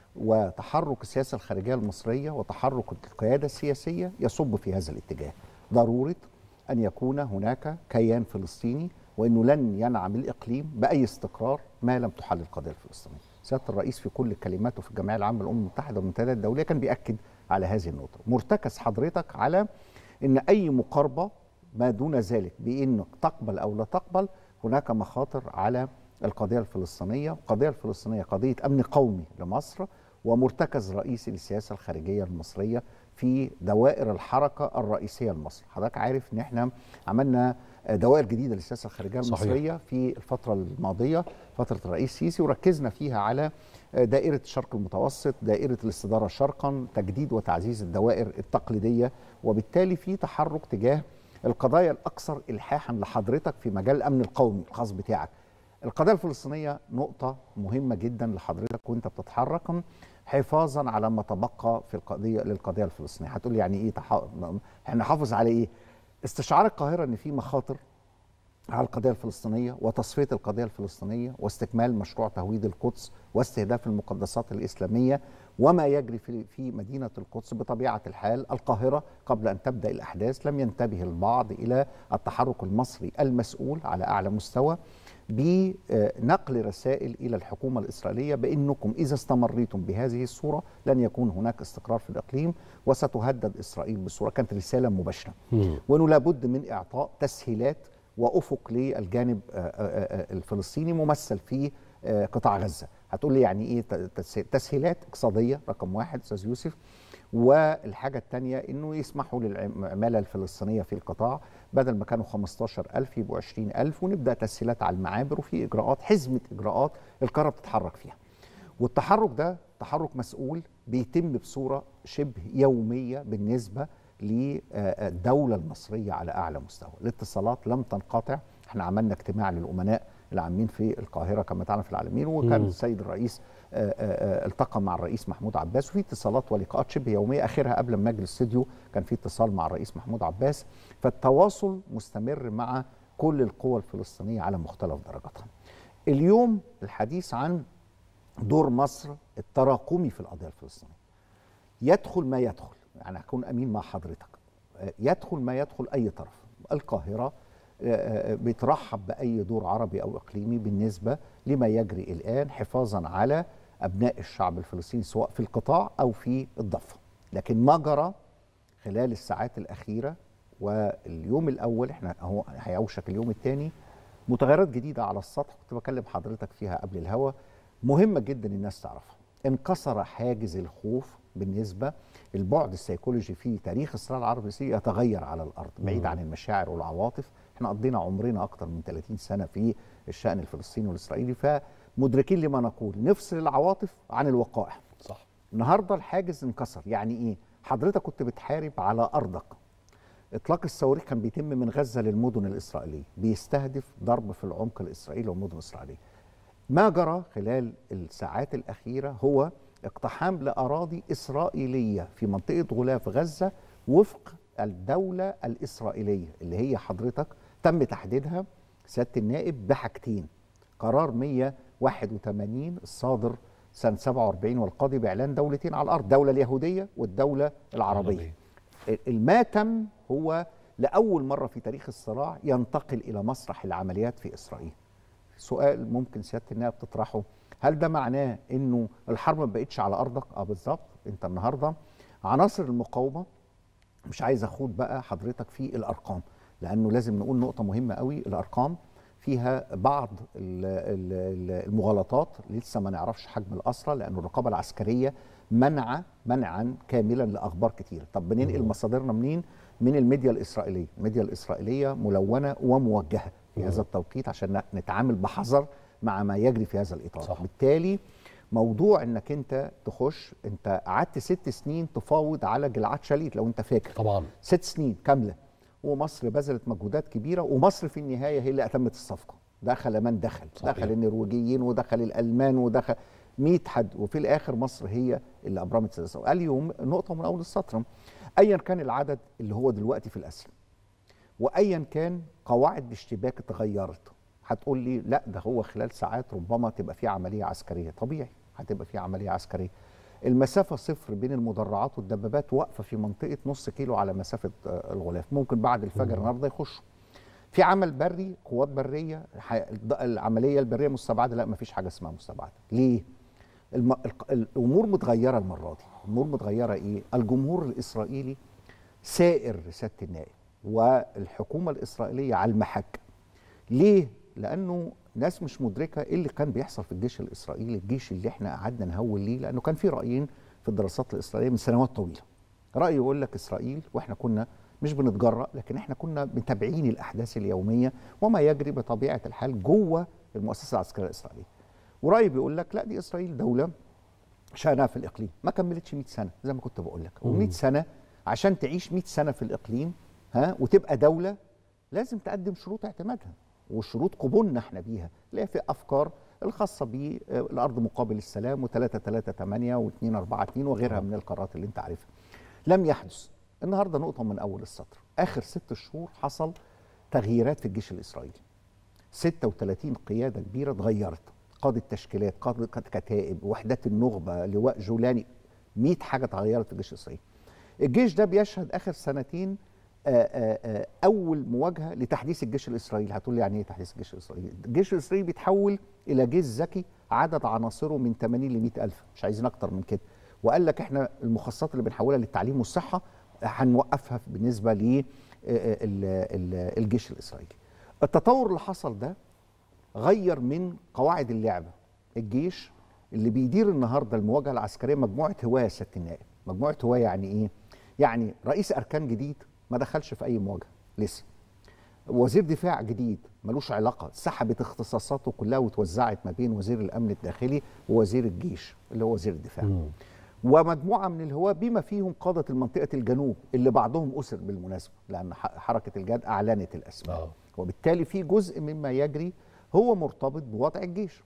وتحرك السياسه الخارجيه المصريه وتحرك القياده السياسيه يصب في هذا الاتجاه ضروره ان يكون هناك كيان فلسطيني وانه لن ينعم الاقليم باي استقرار ما لم تحل القضيه الفلسطينيه. سياده الرئيس في كل كلماته في الجمعيه العامه للامم المتحده والمنتديات الدوليه كان بياكد على هذه النقطه. مرتكز حضرتك على ان اي مقاربه ما دون ذلك بانك تقبل او لا تقبل هناك مخاطر على القضيه الفلسطينيه، القضيه الفلسطينيه قضيه امن قومي لمصر ومرتكز رئيسي للسياسه الخارجيه المصريه في دوائر الحركه الرئيسيه لمصر، حضرتك عارف ان احنا عملنا دوائر جديده للسياسه الخارجيه صحيح. المصريه في الفتره الماضيه فتره الرئيس السيسي وركزنا فيها على دائره الشرق المتوسط، دائره الاستداره شرقا، تجديد وتعزيز الدوائر التقليديه وبالتالي في تحرك تجاه القضايا الاكثر الحاحا لحضرتك في مجال الامن القومي الخاص بتاعك. القضيه الفلسطينيه نقطه مهمه جدا لحضرتك وانت بتتحرك حفاظا على ما تبقى في القضيه للقضيه الفلسطينيه، هتقول لي يعني ايه تح... احنا نحافظ على ايه؟ استشعار القاهره ان في مخاطر على القضيه الفلسطينيه وتصفيه القضيه الفلسطينيه واستكمال مشروع تهويد القدس واستهداف المقدسات الاسلاميه وما يجري في في مدينه القدس بطبيعه الحال القاهره قبل ان تبدا الاحداث لم ينتبه البعض الى التحرك المصري المسؤول على اعلى مستوى بنقل رسائل الى الحكومه الاسرائيليه بانكم اذا استمريتم بهذه الصوره لن يكون هناك استقرار في الاقليم وستهدد اسرائيل بصوره كانت رساله مباشره وانه لابد من اعطاء تسهيلات وافق للجانب الفلسطيني ممثل في قطاع غزه هتقول لي يعني ايه تسهيلات اقتصاديه رقم واحد استاذ يوسف والحاجة الثانية أنه يسمحوا للعمالة الفلسطينية في القطاع بدل ما كانوا 15000 يبقوا 20000 ونبدأ تسهيلات على المعابر وفي إجراءات حزمة إجراءات القارة بتتحرك فيها والتحرك ده تحرك مسؤول بيتم بصورة شبه يومية بالنسبة للدولة المصرية على أعلى مستوى الاتصالات لم تنقطع احنا عملنا اجتماع للأمناء العامين في القاهرة كما تعلم في العالمين وكان مم. السيد الرئيس آه، آه، التقى مع الرئيس محمود عباس وفي اتصالات ولقاءات شبه يوميه اخرها قبل ما اجي الاستوديو كان في اتصال مع الرئيس محمود عباس فالتواصل مستمر مع كل القوى الفلسطينيه على مختلف درجاتها. اليوم الحديث عن دور مصر التراكمي في القضيه الفلسطينيه. يدخل ما يدخل يعني هكون امين مع حضرتك آه، يدخل ما يدخل اي طرف القاهره آه، آه، بترحب باي دور عربي او اقليمي بالنسبه لما يجري الان حفاظا على ابناء الشعب الفلسطيني سواء في القطاع او في الضفه لكن ما جرى خلال الساعات الاخيره واليوم الاول احنا اهو هيوشك اليوم الثاني متغيرات جديده على السطح كنت بكلم حضرتك فيها قبل الهوا مهمه جدا الناس تعرفها انكسر حاجز الخوف بالنسبه البعد السيكولوجي في تاريخ الصراع العربي السوري يتغير على الارض بعيد عن المشاعر والعواطف احنا قضينا عمرنا اكتر من 30 سنه في الشان الفلسطيني والاسرائيلي فمدركين لما نقول نفصل العواطف عن الوقائع صح النهارده الحاجز انكسر يعني ايه حضرتك كنت بتحارب على ارضك اطلاق الصواريخ كان بيتم من غزه للمدن الاسرائيليه بيستهدف ضرب في العمق الاسرائيلي والمدن الاسرائيليه ما جرى خلال الساعات الاخيره هو اقتحام لاراضي اسرائيليه في منطقه غلاف غزه وفق الدوله الاسرائيليه اللي هي حضرتك تم تحديدها سياده النائب بحاجتين قرار 181 الصادر سنه 47 والقاضي باعلان دولتين على الارض الدوله اليهوديه والدوله العربيه ما تم هو لاول مره في تاريخ الصراع ينتقل الى مسرح العمليات في اسرائيل سؤال ممكن سياده النائب تطرحه هل ده معناه انه الحرب ما بقتش على ارضك اه بالظبط انت النهارده عناصر المقاومه مش عايز اخوض بقى حضرتك في الارقام لانه لازم نقول نقطه مهمه قوي الارقام فيها بعض ال- ال- ال- المغالطات لسه ما نعرفش حجم الاسرى لانه الرقابه العسكريه منع منعا كاملا لاخبار كتير طب بننقل مصادرنا منين من الميديا الاسرائيليه الميديا الاسرائيليه ملونه وموجهه في هذا التوقيت عشان نتعامل بحذر مع ما يجري في هذا الاطار صح. بالتالي موضوع انك انت تخش انت قعدت ست سنين تفاوض على جلعاد شاليت لو انت فاكر طبعا ست سنين كامله ومصر بذلت مجهودات كبيره ومصر في النهايه هي اللي اتمت الصفقه دخل من دخل صحيح. دخل النرويجيين ودخل الالمان ودخل 100 حد وفي الاخر مصر هي اللي ابرمت السلسله اليوم نقطه من اول السطر ايا كان العدد اللي هو دلوقتي في الاسر وايا كان قواعد الاشتباك اتغيرت هتقول لي لا ده هو خلال ساعات ربما تبقى في عمليه عسكريه طبيعي هتبقى في عمليه عسكريه المسافة صفر بين المدرعات والدبابات واقفة في منطقة نص كيلو على مسافة آه، الغلاف ممكن بعد الفجر النهاردة يخشوا في عمل بري قوات برية ح- الض- العملية البرية مستبعدة لا مفيش حاجة اسمها مستبعدة ليه؟ الم... الق- الأمور متغيرة المرة دي الأمور متغيرة إيه؟ الجمهور الإسرائيلي سائر سيادة النائب والحكومه الاسرائيليه على المحك ليه لانه ناس مش مدركه ايه اللي كان بيحصل في الجيش الاسرائيلي الجيش اللي احنا قعدنا نهول ليه لانه كان في رايين في الدراسات الاسرائيليه من سنوات طويله راي يقول لك اسرائيل واحنا كنا مش بنتجرأ لكن احنا كنا متابعين الاحداث اليوميه وما يجري بطبيعه الحال جوه المؤسسه العسكريه الاسرائيليه وراي بيقول لك لا دي اسرائيل دوله شأنها في الاقليم ما كملتش 100 سنه زي ما كنت بقول لك و100 سنه عشان تعيش 100 سنه في الاقليم ها وتبقى دوله لازم تقدم شروط اعتمادها وشروط قبولنا احنا بيها اللي هي في افكار الخاصه بالارض مقابل السلام و3 3 8 و2 4 2 وغيرها من القرارات اللي انت عارفها لم يحدث النهارده نقطه من اول السطر اخر ست شهور حصل تغييرات في الجيش الاسرائيلي 36 قياده كبيره اتغيرت قاده تشكيلات قاده كتائب وحدات النخبه لواء جولاني 100 حاجه اتغيرت في الجيش الاسرائيلي الجيش ده بيشهد اخر سنتين آآ آآ اول مواجهه لتحديث الجيش الاسرائيلي هتقول لي يعني ايه تحديث الجيش الاسرائيلي الجيش الاسرائيلي بيتحول الى جيش ذكي عدد عناصره من 80 ل 100 الف مش عايزين اكتر من كده وقال لك احنا المخصصات اللي بنحولها للتعليم والصحه هنوقفها بالنسبه للجيش الاسرائيلي التطور اللي حصل ده غير من قواعد اللعبه الجيش اللي بيدير النهارده المواجهه العسكريه مجموعه هوايه سياده النائب مجموعه هوايه يعني ايه يعني رئيس اركان جديد ما دخلش في اي مواجهه لسه وزير دفاع جديد ملوش علاقه سحبت اختصاصاته كلها وتوزعت ما بين وزير الامن الداخلي ووزير الجيش اللي هو وزير الدفاع مم. ومجموعه من الهواة بما فيهم قاده المنطقه الجنوب اللي بعضهم اسر بالمناسبه لان ح- حركه الجهاد اعلنت الاسماء آه. وبالتالي في جزء مما يجري هو مرتبط بوضع الجيش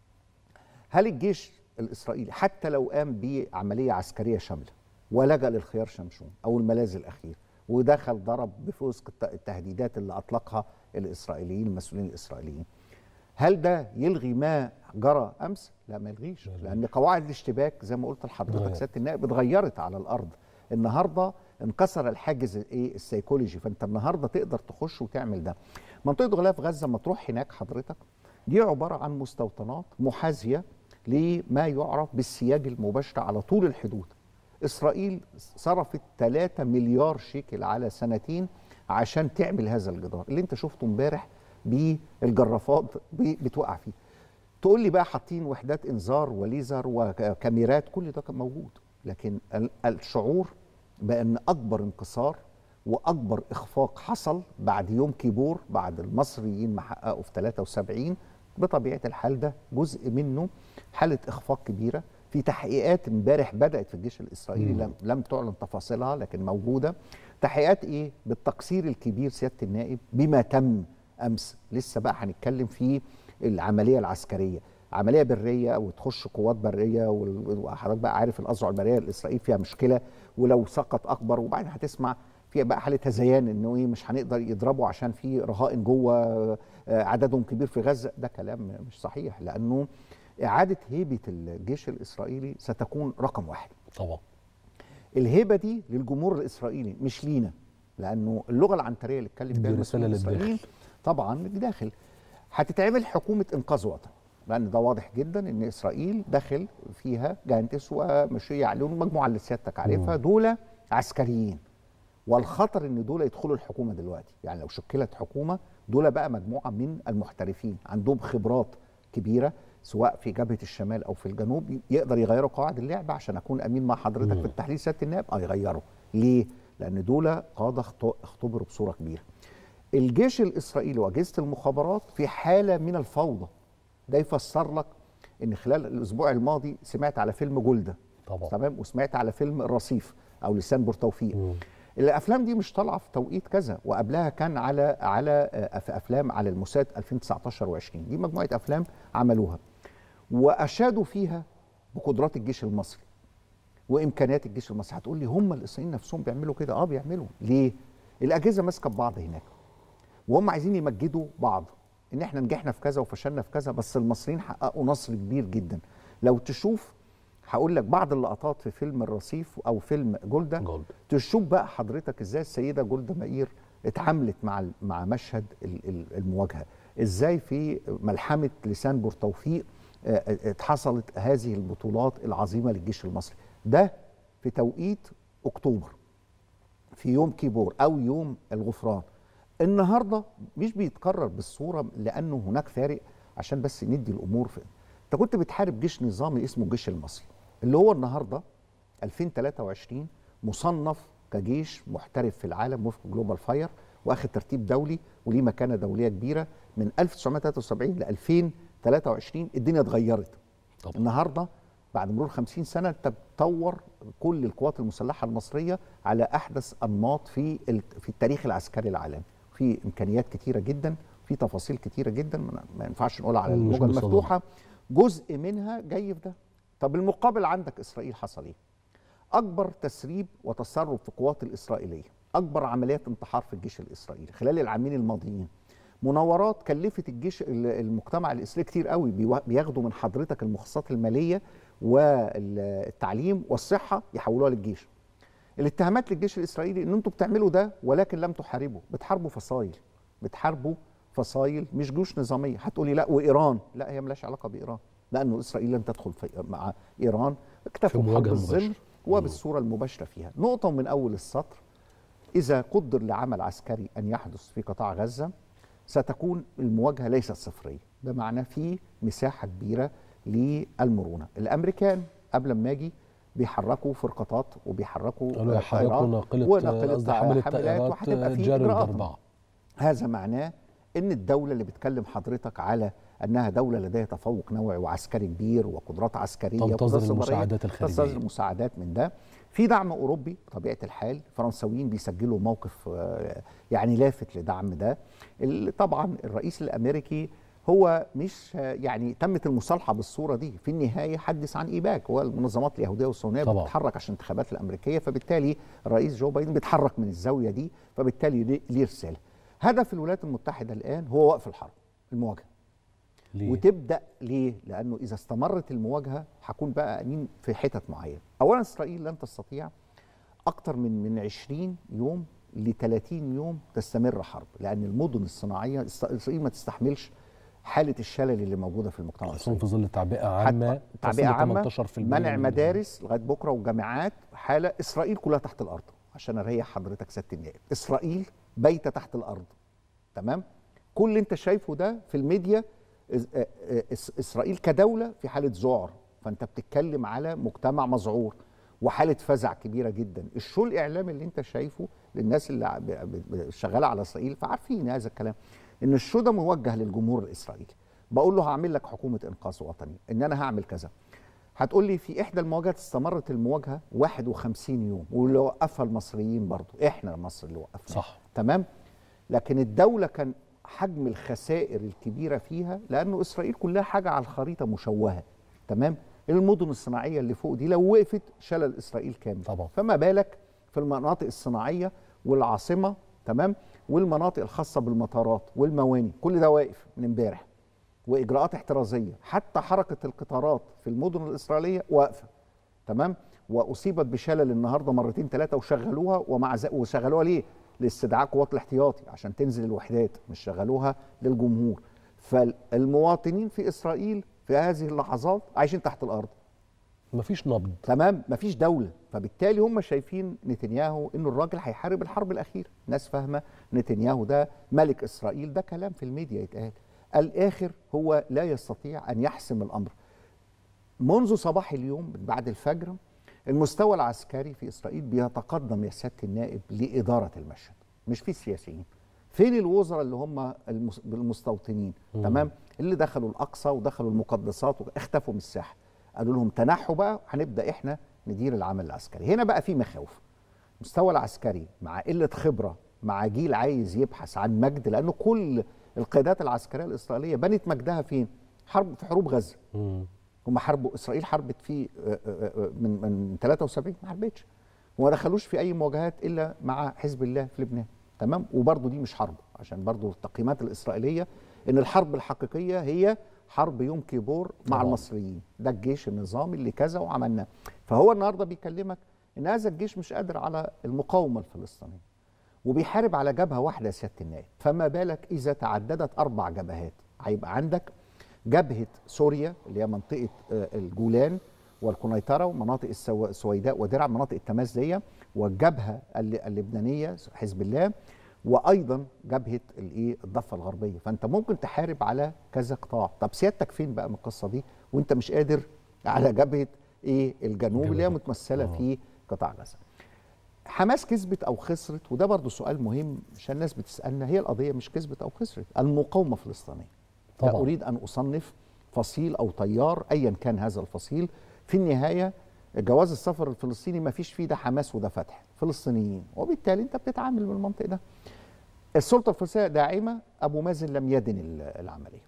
هل الجيش الاسرائيلي حتى لو قام بعمليه عسكريه شامله ولجا للخيار شمشون او الملاذ الاخير ودخل ضرب بفوسق الت- التهديدات اللي اطلقها الاسرائيليين المسؤولين الاسرائيليين هل ده يلغي ما جرى امس؟ لا ما يلغيش لان قواعد الاشتباك زي ما قلت لحضرتك اتغيرت. سياده النائب اتغيرت على الارض النهارده انكسر الحاجز الايه السيكولوجي فانت النهارده تقدر تخش وتعمل ده منطقه غلاف غزه ما تروح هناك حضرتك دي عباره عن مستوطنات محاذيه لما يعرف بالسياج المباشر على طول الحدود اسرائيل صرفت 3 مليار شيكل على سنتين عشان تعمل هذا الجدار اللي انت شفته امبارح بالجرافات ب- بتوقع فيه تقول لي بقى حاطين وحدات انذار وليزر وكاميرات كل ده كان موجود لكن ال- الشعور بان اكبر انكسار واكبر اخفاق حصل بعد يوم كيبور بعد المصريين ما حققوا في 73 بطبيعه الحال ده جزء منه حاله اخفاق كبيره في تحقيقات امبارح بدات في الجيش الاسرائيلي لم, لم تعلن تفاصيلها لكن موجوده تحقيقات ايه بالتقصير الكبير سياده النائب بما تم امس لسه بقى هنتكلم في العمليه العسكريه عمليه بريه وتخش قوات بريه وال- وحضرتك بقى عارف الاذرع البريه الاسرائيل فيها مشكله ولو سقط اكبر وبعدين هتسمع فيها بقى حاله هذيان انه ايه مش هنقدر يضربوا عشان في رهائن جوه آه، عددهم كبير في غزه ده كلام مش صحيح لانه اعاده هيبه الجيش الاسرائيلي ستكون رقم واحد طبعا الهيبه دي للجمهور الاسرائيلي مش لينا لانه اللغه العنتريه اللي اتكلم دي بيها رسالة المسؤولين للداخل. الاسرائيليين طبعا للداخل هتتعمل حكومه انقاذ وطن لان ده واضح جدا ان اسرائيل داخل فيها جانتس ومشي يعلون مجموعه اللي سيادتك عارفها دول عسكريين والخطر ان دول يدخلوا الحكومه دلوقتي يعني لو شكلت حكومه دول بقى مجموعه من المحترفين عندهم خبرات كبيره سواء في جبهه الشمال او في الجنوب يقدر يغيروا قواعد اللعبه عشان اكون امين مع حضرتك في التحليل سياده النائب اه يغيروا ليه؟ لان دول قاده اخت- اختبروا بصوره كبيره. الجيش الاسرائيلي واجهزه المخابرات في حاله من الفوضى ده يفسر لك ان خلال الاسبوع الماضي سمعت على فيلم جولده طبعا. تمام وسمعت على فيلم الرصيف او لسان بورتوفيق الافلام دي مش طالعه في توقيت كذا وقبلها كان على على آه، في افلام على الموساد 2019 و20 دي مجموعه افلام عملوها واشادوا فيها بقدرات الجيش المصري وامكانيات الجيش المصري هتقول لي هم الاسرائيليين نفسهم بيعملوا كده اه بيعملوا ليه الاجهزه ماسكه ببعض هناك وهم عايزين يمجدوا بعض ان احنا نجحنا في كذا وفشلنا في كذا بس المصريين حققوا نصر كبير جدا لو تشوف هقول لك بعض اللقطات في فيلم الرصيف او فيلم جولدا جولدا. تشوف بقى حضرتك ازاي السيده جولدا مائير اتعاملت مع ال- مع مشهد ال- ال- المواجهه ازاي في ملحمه لسان بورتوفيق آه، آه، اتحصلت هذه البطولات العظيمه للجيش المصري ده في توقيت اكتوبر في يوم كيبور او يوم الغفران النهارده مش بيتكرر بالصوره لانه هناك فارق عشان بس ندي الامور في انت كنت بتحارب جيش نظامي اسمه الجيش المصري اللي هو النهارده 2023 مصنف كجيش محترف في العالم وفق جلوبال فاير واخد ترتيب دولي وليه مكانه دوليه كبيره من 1973 ل 2023 الدنيا اتغيرت طبعا. النهارده بعد مرور 50 سنه انت بتطور كل القوات المسلحه المصريه على احدث انماط في ال- في التاريخ العسكري العالمي في امكانيات كتيره جدا في تفاصيل كتيره جدا ما ما ينفعش نقولها على مش الموجه بصدد. المفتوحه جزء منها جاي في ده طب المقابل عندك اسرائيل حصل ايه اكبر تسريب وتصرف في القوات الاسرائيليه اكبر عمليات انتحار في الجيش الاسرائيلي خلال العامين الماضيين مناورات كلفت الجيش ال- المجتمع الاسرائيلي كتير قوي بيوا- بياخدوا من حضرتك المخصصات الماليه والتعليم والصحه يحولوها للجيش الاتهامات للجيش الاسرائيلي ان انتوا بتعملوا ده ولكن لم تحاربوا بتحاربوا فصائل بتحاربوا فصائل مش جيوش نظاميه هتقولي لا وايران لا هي ملهاش علاقه بايران لانه اسرائيل لن تدخل في مع ايران اكتفوا في بحرب مواجهة الظل مباشرة. وبالصوره المباشره فيها نقطه من اول السطر اذا قدر لعمل عسكري ان يحدث في قطاع غزه ستكون المواجهه ليست صفريه بمعنى في مساحه كبيره للمرونه الامريكان قبل ما اجي بيحركوا فرقاطات وبيحركوا قالوا آه، يحركوا طائرات ناقلة وناقلة قصدي حاملة حاملات طائرات وهتبقى في جارد إجراءات. أربعة هذا معناه ان الدوله اللي بتكلم حضرتك على انها دوله لديها تفوق نوعي وعسكري كبير وقدرات عسكريه تنتظر وقدرات صدرية، المساعدات الخارجية. تنتظر المساعدات من ده في دعم اوروبي بطبيعه الحال فرنساويين بيسجلوا موقف آه، يعني لافت لدعم ده ال- طبعا الرئيس الامريكي هو مش آه، يعني تمت المصالحه بالصوره دي في النهايه حدث عن ايباك هو المنظمات اليهوديه والصهيونيه طبعا. بتتحرك عشان الانتخابات الامريكيه فبالتالي الرئيس جو بايدن بيتحرك من الزاويه دي فبالتالي ليه- ليه رساله هدف الولايات المتحده الان هو وقف الحرب المواجهه ليه؟ وتبدا ليه؟ لانه اذا استمرت المواجهه هكون بقى امين في حتت معينه. اولا اسرائيل لن تستطيع اكثر من من 20 يوم ل 30 يوم تستمر حرب لان المدن الصناعيه إس- اسرائيل ما تستحملش حاله الشلل اللي موجوده في المجتمع خصوصا الاسرائيلي. في ظل تعبئة عامة حتى تعبئه تصل عامه 18% منع من- مدارس لغايه بكره وجامعات حاله اسرائيل كلها تحت الارض عشان اريح حضرتك سياده النائب اسرائيل بايته تحت الارض تمام كل اللي انت شايفه ده في الميديا إس- آه، آه، إس- اسرائيل كدوله في حاله ذعر فانت بتتكلم على مجتمع مذعور وحاله فزع كبيره جدا الشو الاعلامي اللي انت شايفه للناس اللي ع- ب- ب- ب- شغاله على اسرائيل فعارفين هذا الكلام ان الشو ده موجه للجمهور الاسرائيلي بقول له هعمل لك حكومه انقاذ وطني ان انا هعمل كذا هتقول لي في احدى المواجهات استمرت المواجهه 51 يوم واللي وقفها المصريين برضو احنا مصر اللي وقفنا صح تمام لكن الدوله كان حجم الخسائر الكبيره فيها لانه اسرائيل كلها حاجه على الخريطه مشوهه تمام المدن الصناعيه اللي فوق دي لو وقفت شلل اسرائيل كامل طبعا. فما بالك في المناطق الصناعيه والعاصمه تمام والمناطق الخاصه بالمطارات والمواني كل ده واقف من امبارح واجراءات احترازيه حتى حركه القطارات في المدن الاسرائيليه واقفه تمام واصيبت بشلل النهارده مرتين ثلاثه وشغلوها ومع ذلك وشغلوها ليه؟ لاستدعاء قوات الاحتياطي عشان تنزل الوحدات مش شغلوها للجمهور فالمواطنين في اسرائيل في هذه اللحظات عايشين تحت الارض مفيش نبض تمام مفيش دوله فبالتالي هم شايفين نتنياهو انه الراجل هيحارب الحرب الاخيره الناس فاهمه نتنياهو ده ملك اسرائيل ده كلام في الميديا يتقال الاخر هو لا يستطيع ان يحسم الامر منذ صباح اليوم بعد الفجر المستوى العسكري في اسرائيل بيتقدم يا سياده النائب لاداره المشهد مش في السياسيين فين الوزراء اللي هم المس- المستوطنين تمام اللي دخلوا الاقصى ودخلوا المقدسات واختفوا من الساحه قالوا لهم تنحوا بقى هنبدا احنا ندير العمل العسكري هنا بقى في مخاوف المستوى العسكري مع قله خبره مع جيل عايز يبحث عن مجد لانه كل القيادات العسكريه الاسرائيليه بنت مجدها فين حرب في حروب غزه مم. هم حاربوا اسرائيل حاربت في آه، آه، آه، من من 73 ما حاربتش وما دخلوش في اي مواجهات الا مع حزب الله في لبنان تمام وبرضه دي مش حرب عشان برضه التقييمات الاسرائيليه ان الحرب الحقيقيه هي حرب يوم كيبور مع طبعاً. المصريين ده الجيش النظامي اللي كذا وعملنا فهو النهارده بيكلمك ان هذا الجيش مش قادر على المقاومه الفلسطينيه وبيحارب على جبهه واحده يا سياده النائب فما بالك اذا تعددت اربع جبهات هيبقى عندك جبهه سوريا اللي هي منطقه آه، الجولان والقنيطره ومناطق السو- السويداء ودرعا مناطق التماس دي والجبهه الل- اللبنانيه حزب الله وايضا جبهه الايه الضفه الغربيه فانت ممكن تحارب على كذا قطاع طب سيادتك فين بقى من القصه دي وانت مش قادر على جبهه ايه الجنوب اللي هي جبهة. متمثله آه. في قطاع غزه حماس كسبت او خسرت وده برضو سؤال مهم عشان الناس بتسالنا هي القضيه مش كسبت او خسرت المقاومه الفلسطينيه لا طبعاً. اريد ان اصنف فصيل او تيار ايا كان هذا الفصيل في النهايه جواز السفر الفلسطيني ما فيش فيه ده حماس وده فتح فلسطينيين وبالتالي انت بتتعامل بالمنطق ده السلطه الفلسطينيه داعمه ابو مازن لم يدن ال- العمليه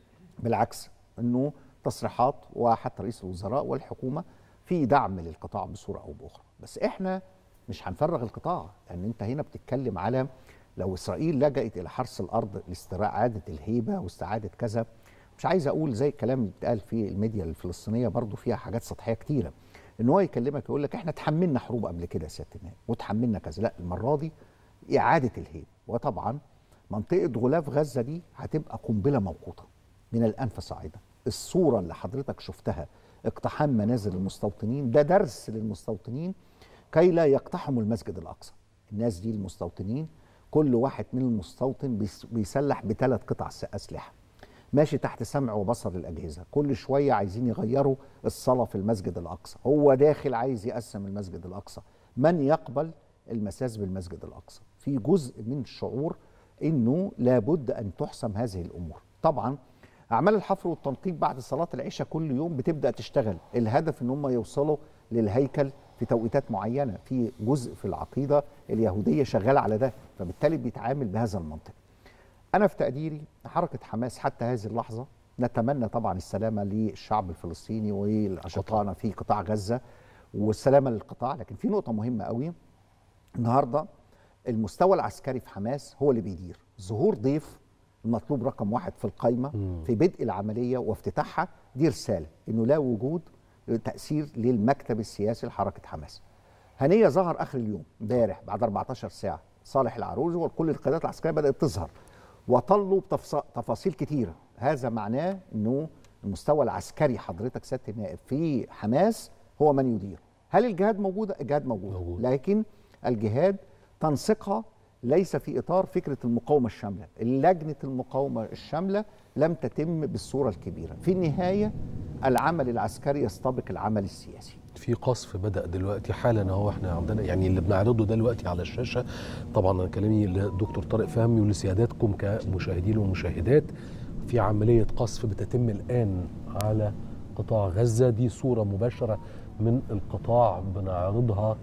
بالعكس انه تصريحات وحتى رئيس الوزراء والحكومه في دعم للقطاع بصوره او باخرى بس احنا مش هنفرغ القطاع لان انت هنا بتتكلم على لو اسرائيل لجأت الى حرث الارض لاستعاده الهيبه واستعاده كذا مش عايز اقول زي الكلام اللي اتقال في الميديا الفلسطينيه برضو فيها حاجات سطحيه كتيره ان هو يكلمك يقول لك احنا تحملنا حروب قبل كده يا سياده النائب وتحملنا كذا لا المره دي اعاده الهيبه وطبعا منطقه غلاف غزه دي هتبقى قنبله موقوته من الان فصاعدا الصوره اللي حضرتك شفتها اقتحام منازل المستوطنين ده درس للمستوطنين كي لا يقتحموا المسجد الاقصى الناس دي المستوطنين كل واحد من المستوطن بيس- بيسلح بثلاث قطع س- اسلحه ماشي تحت سمع وبصر الاجهزه كل شويه عايزين يغيروا الصلاه في المسجد الاقصى هو داخل عايز يقسم المسجد الاقصى من يقبل المساس بالمسجد الاقصى في جزء من شعور انه لابد ان تحسم هذه الامور طبعا اعمال الحفر والتنقيب بعد صلاه العشاء كل يوم بتبدا تشتغل الهدف ان هم يوصلوا للهيكل في توقيتات معينه في جزء في العقيده اليهوديه شغال على ده فبالتالي بيتعامل بهذا المنطق انا في تقديري حركه حماس حتى هذه اللحظه نتمنى طبعا السلامه للشعب الفلسطيني ولاشقائنا في قطاع غزه والسلامه للقطاع لكن في نقطه مهمه قوي النهارده المستوى العسكري في حماس هو اللي بيدير ظهور ضيف المطلوب رقم واحد في القايمه في بدء العمليه وافتتاحها دي رساله انه لا وجود تاثير للمكتب السياسي لحركه حماس هنيه ظهر اخر اليوم امبارح بعد 14 ساعه صالح العروجي وكل القيادات العسكريه بدات تظهر وطلوا بتفص- تفاصيل كتيره هذا معناه انه المستوى العسكري حضرتك سياده النائب في حماس هو من يدير هل الجهاد موجوده الجهاد موجود, موجود. لكن الجهاد تنسيقها ليس في اطار فكره المقاومه الشامله لجنه المقاومه الشامله لم تتم بالصوره الكبيره في النهايه العمل العسكري يستبق العمل السياسي في قصف بدأ دلوقتي حالا اهو احنا عندنا يعني اللي بنعرضه دلوقتي على الشاشة طبعا انا كلامي للدكتور طارق فهمي ولسياداتكم كمشاهدين ومشاهدات في عملية قصف بتتم الآن على قطاع غزة دي صورة مباشرة من القطاع بنعرضها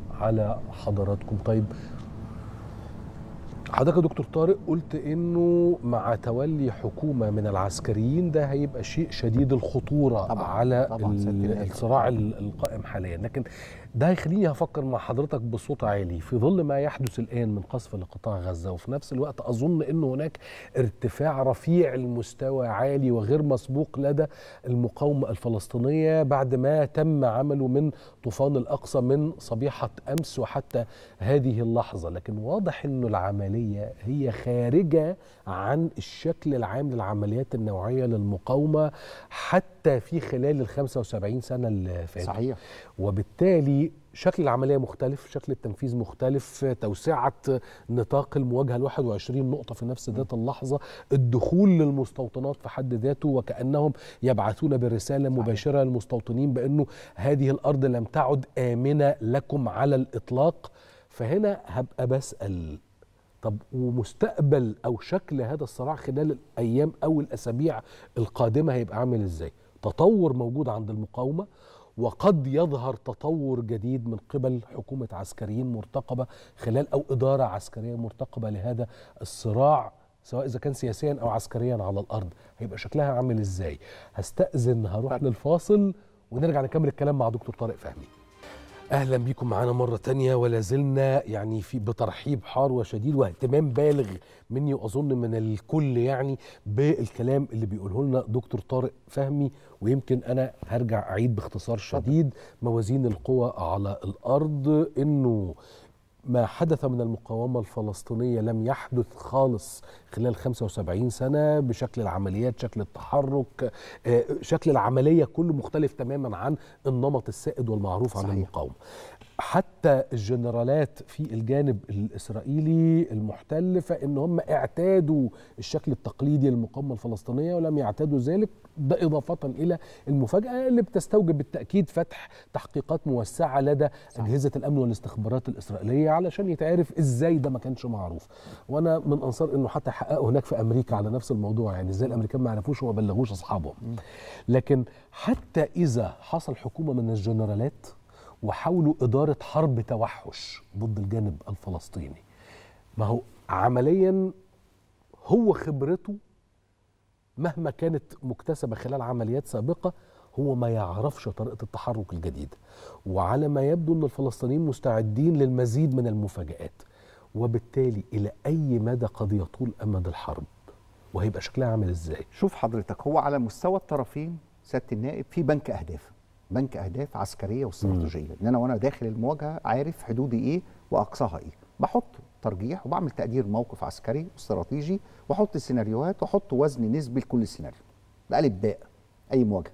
على حضراتكم طيب حضرتك يا دكتور طارق قلت انه مع تولي حكومه من العسكريين ده هيبقى شيء شديد الخطوره طبعاً، على طبعاً، ال- سيادة النائب. الصراع ال- القائم حاليا لكن ده هيخليني افكر مع حضرتك بصوت عالي في ظل ما يحدث الان من قصف لقطاع غزه وفي نفس الوقت اظن ان هناك ارتفاع رفيع المستوى عالي وغير مسبوق لدى المقاومه الفلسطينيه بعد ما تم عمله من طوفان الاقصى من صبيحه امس وحتى هذه اللحظه لكن واضح انه العمليه هي خارجه عن الشكل العام للعمليات النوعيه للمقاومه حتى في خلال ال 75 سنه اللي فاتوا صحيح وبالتالي شكل العملية مختلف شكل التنفيذ مختلف توسعة نطاق المواجهة ل 21 نقطة في نفس ذات اللحظة الدخول للمستوطنات في حد ذاته وكأنهم يبعثون برسالة مباشرة للمستوطنين بأنه هذه الأرض لم تعد آمنة لكم على الإطلاق فهنا هبقى بسأل طب ومستقبل او شكل هذا الصراع خلال الايام او الاسابيع القادمه هيبقى عامل ازاي؟ تطور موجود عند المقاومه وقد يظهر تطور جديد من قبل حكومه عسكريين مرتقبه خلال او اداره عسكريه مرتقبه لهذا الصراع سواء اذا كان سياسيا او عسكريا على الارض هيبقى شكلها عامل ازاي؟ هستاذن هروح للفاصل ونرجع نكمل الكلام مع دكتور طارق فهمي. اهلا بيكم معانا مره تانية ولا زلنا يعني في بترحيب حار وشديد واهتمام بالغ مني واظن من الكل يعني بالكلام اللي بيقوله لنا دكتور طارق فهمي ويمكن انا هرجع اعيد باختصار شديد موازين القوى على الارض انه ما حدث من المقاومة الفلسطينية لم يحدث خالص خلال 75 سنة بشكل العمليات شكل التحرك آه، شكل العملية كله مختلف تماما عن النمط السائد والمعروف عن صحيح. المقاومة حتى الجنرالات في الجانب الإسرائيلي المحتل فإن هم اعتادوا الشكل التقليدي للمقاومة الفلسطينية ولم يعتادوا ذلك ده إضافة إلى المفاجأة اللي بتستوجب بالتأكيد فتح تحقيقات موسعة لدى صحيح. أجهزة الأمن والاستخبارات الإسرائيلية علشان يتعرف إزاي ده ما كانش معروف وأنا من أنصار إنه حتى حققوا هناك في أمريكا على نفس الموضوع يعني إزاي الأمريكان ما عرفوش وما بلغوش أصحابهم لكن حتى إذا حصل حكومة من الجنرالات وحاولوا إدارة حرب توحش ضد الجانب الفلسطيني ما هو عمليا هو خبرته مهما كانت مكتسبة خلال عمليات سابقة هو ما يعرفش طريقة التحرك الجديدة وعلى ما يبدو أن الفلسطينيين مستعدين للمزيد من المفاجآت وبالتالي إلى أي مدى قد يطول أمد الحرب وهيبقى شكلها عامل إزاي شوف حضرتك هو على مستوى الطرفين سياده النائب في بنك اهداف بنك اهداف عسكريه واستراتيجيه ان انا وانا داخل المواجهه عارف حدودي ايه واقصاها ايه بحط ترجيح وبعمل تقدير موقف عسكري واستراتيجي واحط سيناريوهات واحط وزن نسبي لكل سيناريو بقلب باء اي مواجهه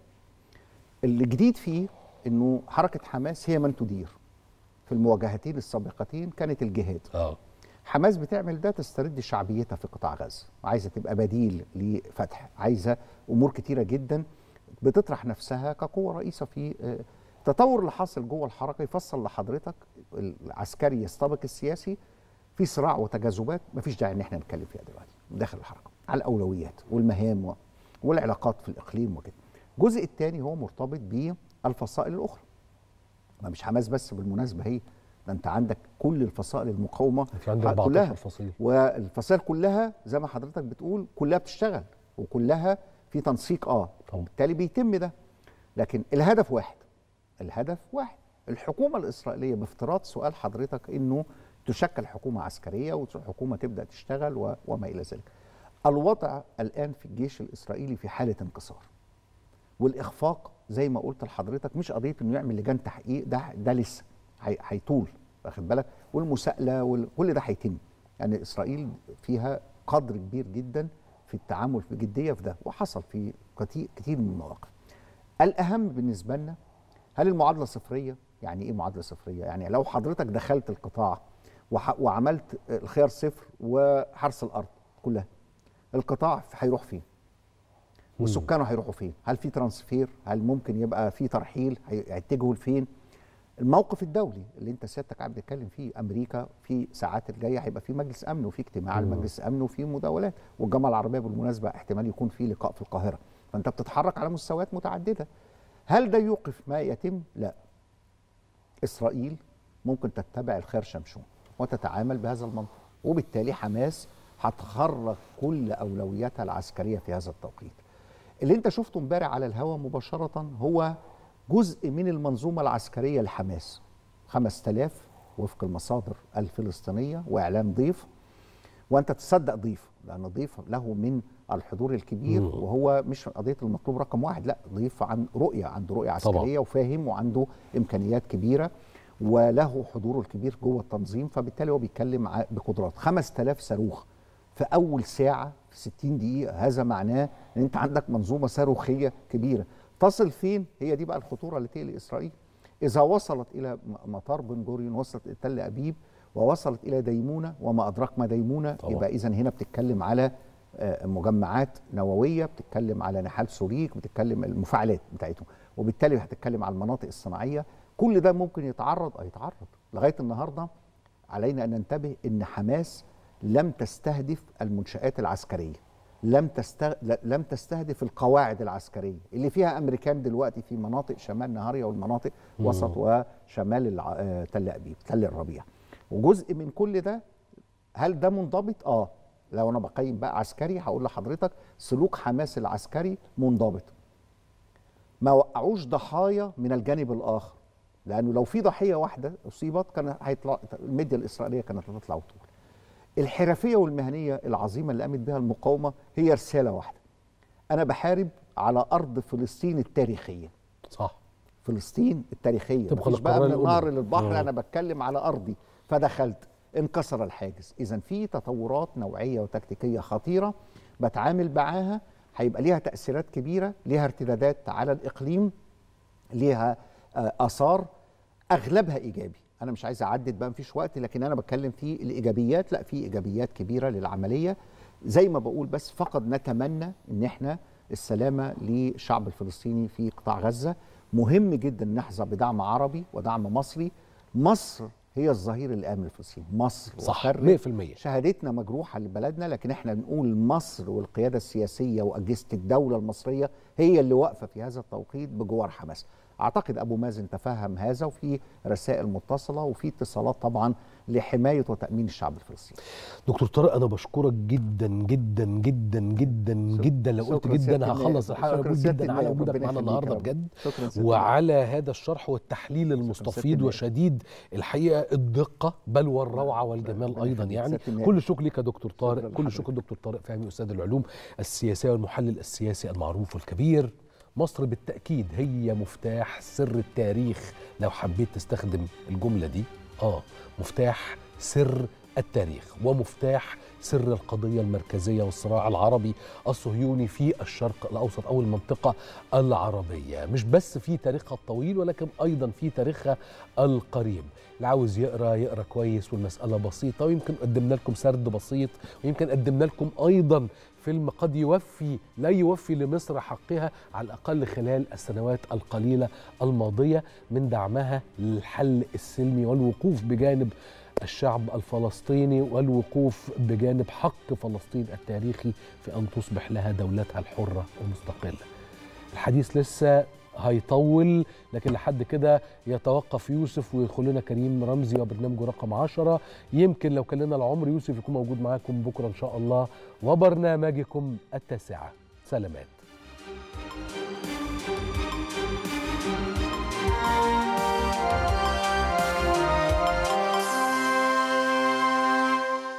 الجديد فيه انه حركه حماس هي من تدير في المواجهتين السابقتين كانت الجهاد آه. حماس بتعمل ده تسترد شعبيتها في قطاع غزه عايزه تبقى بديل لفتح عايزه امور كتيره جدا بتطرح نفسها كقوه رئيسه في آه، التطور اللي حاصل جوه الحركه يفصل لحضرتك العسكري يستبق السياسي في صراع وتجاذبات مفيش داعي ان احنا نتكلم فيها دلوقتي داخل الحركه على الاولويات والمهام و- والعلاقات في الاقليم وكده الجزء الثاني هو مرتبط بالفصائل الاخرى ما مش حماس بس بالمناسبه هي ده انت عندك كل الفصائل المقاومه في عندنا كلها 14 فصيل والفصائل كلها زي ما حضرتك بتقول كلها بتشتغل وكلها في تنسيق اه طبعا. بالتالي بيتم ده لكن الهدف واحد الهدف واحد الحكومه الاسرائيليه بافتراض سؤال حضرتك انه تشكل حكومه عسكريه وحكومه تبدا تشتغل و- وما الى ذلك الوضع الان في الجيش الاسرائيلي في حاله انكسار والاخفاق زي ما قلت لحضرتك مش قضيه انه يعمل لجان تحقيق ده ده لسه هي- هيطول واخد بالك والمساءله وكل ده هيتم يعني اسرائيل فيها قدر كبير جدا في التعامل بجديه في ده وحصل في كتير كتير من المواقف الاهم بالنسبه لنا هل المعادله صفريه يعني ايه معادله صفريه يعني لو حضرتك دخلت القطاع وح- وعملت الخيار صفر وحرس الارض كلها القطاع هيروح فين وسكانه هيروحوا فين هل في ترانسفير هل ممكن يبقى في ترحيل هيتجهوا لفين الموقف الدولي اللي انت سيادتك قاعد بتتكلم فيه امريكا في ساعات الجايه هيبقى في مجلس امن وفي اجتماع لمجلس امن وفي مداولات والجامعه العربيه بالمناسبه احتمال يكون في لقاء في القاهره فانت بتتحرك على مستويات متعدده هل ده يوقف ما يتم لا اسرائيل ممكن تتبع الخير شمشون وتتعامل بهذا المنطق وبالتالي حماس هتخرج كل اولوياتها العسكريه في هذا التوقيت اللي انت شفته امبارح على الهواء مباشره هو جزء من المنظومه العسكريه لحماس 5000 وفق المصادر الفلسطينيه واعلام ضيف وانت تصدق ضيف لان ضيف له من الحضور الكبير مم. وهو مش قضيه المطلوب رقم واحد لا ضيف عن رؤيه عنده رؤيه عسكريه طبعا. وفاهم وعنده امكانيات كبيره وله حضوره الكبير جوه التنظيم فبالتالي هو بيتكلم ع- بقدرات 5000 صاروخ في اول ساعه في 60 دقيقه هذا معناه ان انت عندك منظومه صاروخيه كبيره تصل فين هي دي بقى الخطوره اللي تقلق اسرائيل اذا وصلت الى م- مطار بن جوريون وصلت الى تل ابيب ووصلت الى ديمونه وما ادراك ما ديمونه طبعا. يبقى اذا هنا بتتكلم على آه، مجمعات نوويه بتتكلم على نحال سوريك بتتكلم المفاعلات بتاعتهم وبالتالي هتتكلم على المناطق الصناعيه كل ده ممكن يتعرض اه يتعرض لغايه النهارده علينا ان ننتبه ان حماس لم تستهدف المنشات العسكريه لم تستغ... ل- لم تستهدف القواعد العسكريه اللي فيها امريكان دلوقتي في مناطق شمال نهاريا والمناطق وسط وشمال الع... آه، تل ابيب تل الربيع وجزء من كل ده هل ده منضبط؟ اه لو انا بقيم بقى عسكري هقول لحضرتك سلوك حماس العسكري منضبط ما وقعوش ضحايا من الجانب الاخر لانه لو في ضحيه واحده اصيبت كان هيطلع الميديا الاسرائيليه كانت هتطلع وتقول الحرفيه والمهنيه العظيمه اللي قامت بها المقاومه هي رساله واحده انا بحارب على ارض فلسطين التاريخيه صح فلسطين التاريخيه طبقاً مفيش بقى للقرآن من النهر الأممي. للبحر آه. انا بتكلم على ارضي فدخلت انكسر الحاجز اذا في تطورات نوعيه وتكتيكيه خطيره بتعامل معاها هيبقى ليها تاثيرات كبيره ليها ارتدادات على الاقليم ليها آه، اثار اغلبها ايجابي انا مش عايز اعدد بقى مفيش وقت لكن انا بتكلم في الايجابيات لا في ايجابيات كبيره للعمليه زي ما بقول بس فقط نتمنى ان احنا السلامه للشعب الفلسطيني في قطاع غزه مهم جدا نحظى بدعم عربي ودعم مصري مصر هي الظهير الامن الفلسطيني مصر صح وخرج 100% شهادتنا مجروحه لبلدنا لكن احنا بنقول مصر والقياده السياسيه واجهزه الدوله المصريه هي اللي واقفه في هذا التوقيت بجوار حماس. اعتقد ابو مازن تفهم هذا وفي رسائل متصله وفي اتصالات طبعا لحمايه وتامين الشعب الفلسطيني. دكتور طارق انا بشكرك جدا جدا جدا جدا جدا لو قلت شكراً جدا سيادة هخلص النائب. الحلقه شكراً بقول سيادة جدا على النائب. وجودك ربنا معانا يخليك النهارده يا رب. بجد شكراً سيادة وعلى هذا الشرح والتحليل المستفيض النائب. وشديد الحقيقه الدقه بل والروعه والجمال ربنا ايضا يخليك يعني سيادة النائب. كل شكر لك يا دكتور طارق شكراً كل لحضرتك. شكر دكتور طارق فهمي استاذ العلوم السياسيه والمحلل السياسي المعروف والكبير مصر بالتاكيد هي مفتاح سر التاريخ لو حبيت تستخدم الجمله دي اه مفتاح سر التاريخ ومفتاح سر القضيه المركزيه والصراع العربي الصهيوني في الشرق الاوسط او المنطقه العربيه مش بس في تاريخها الطويل ولكن ايضا في تاريخها القريب اللي عاوز يقرا يقرا كويس والمساله بسيطه ويمكن قدمنا لكم سرد بسيط ويمكن قدمنا لكم ايضا فيلم قد يوفي لا يوفي لمصر حقها على الاقل خلال السنوات القليله الماضيه من دعمها للحل السلمي والوقوف بجانب الشعب الفلسطيني والوقوف بجانب حق فلسطين التاريخي في ان تصبح لها دولتها الحره المستقله. الحديث لسه هيطول لكن لحد كده يتوقف يوسف ويدخل لنا كريم رمزي وبرنامجه رقم عشرة يمكن لو كان لنا العمر يوسف يكون موجود معاكم بكره ان شاء الله وبرنامجكم التاسعه سلامات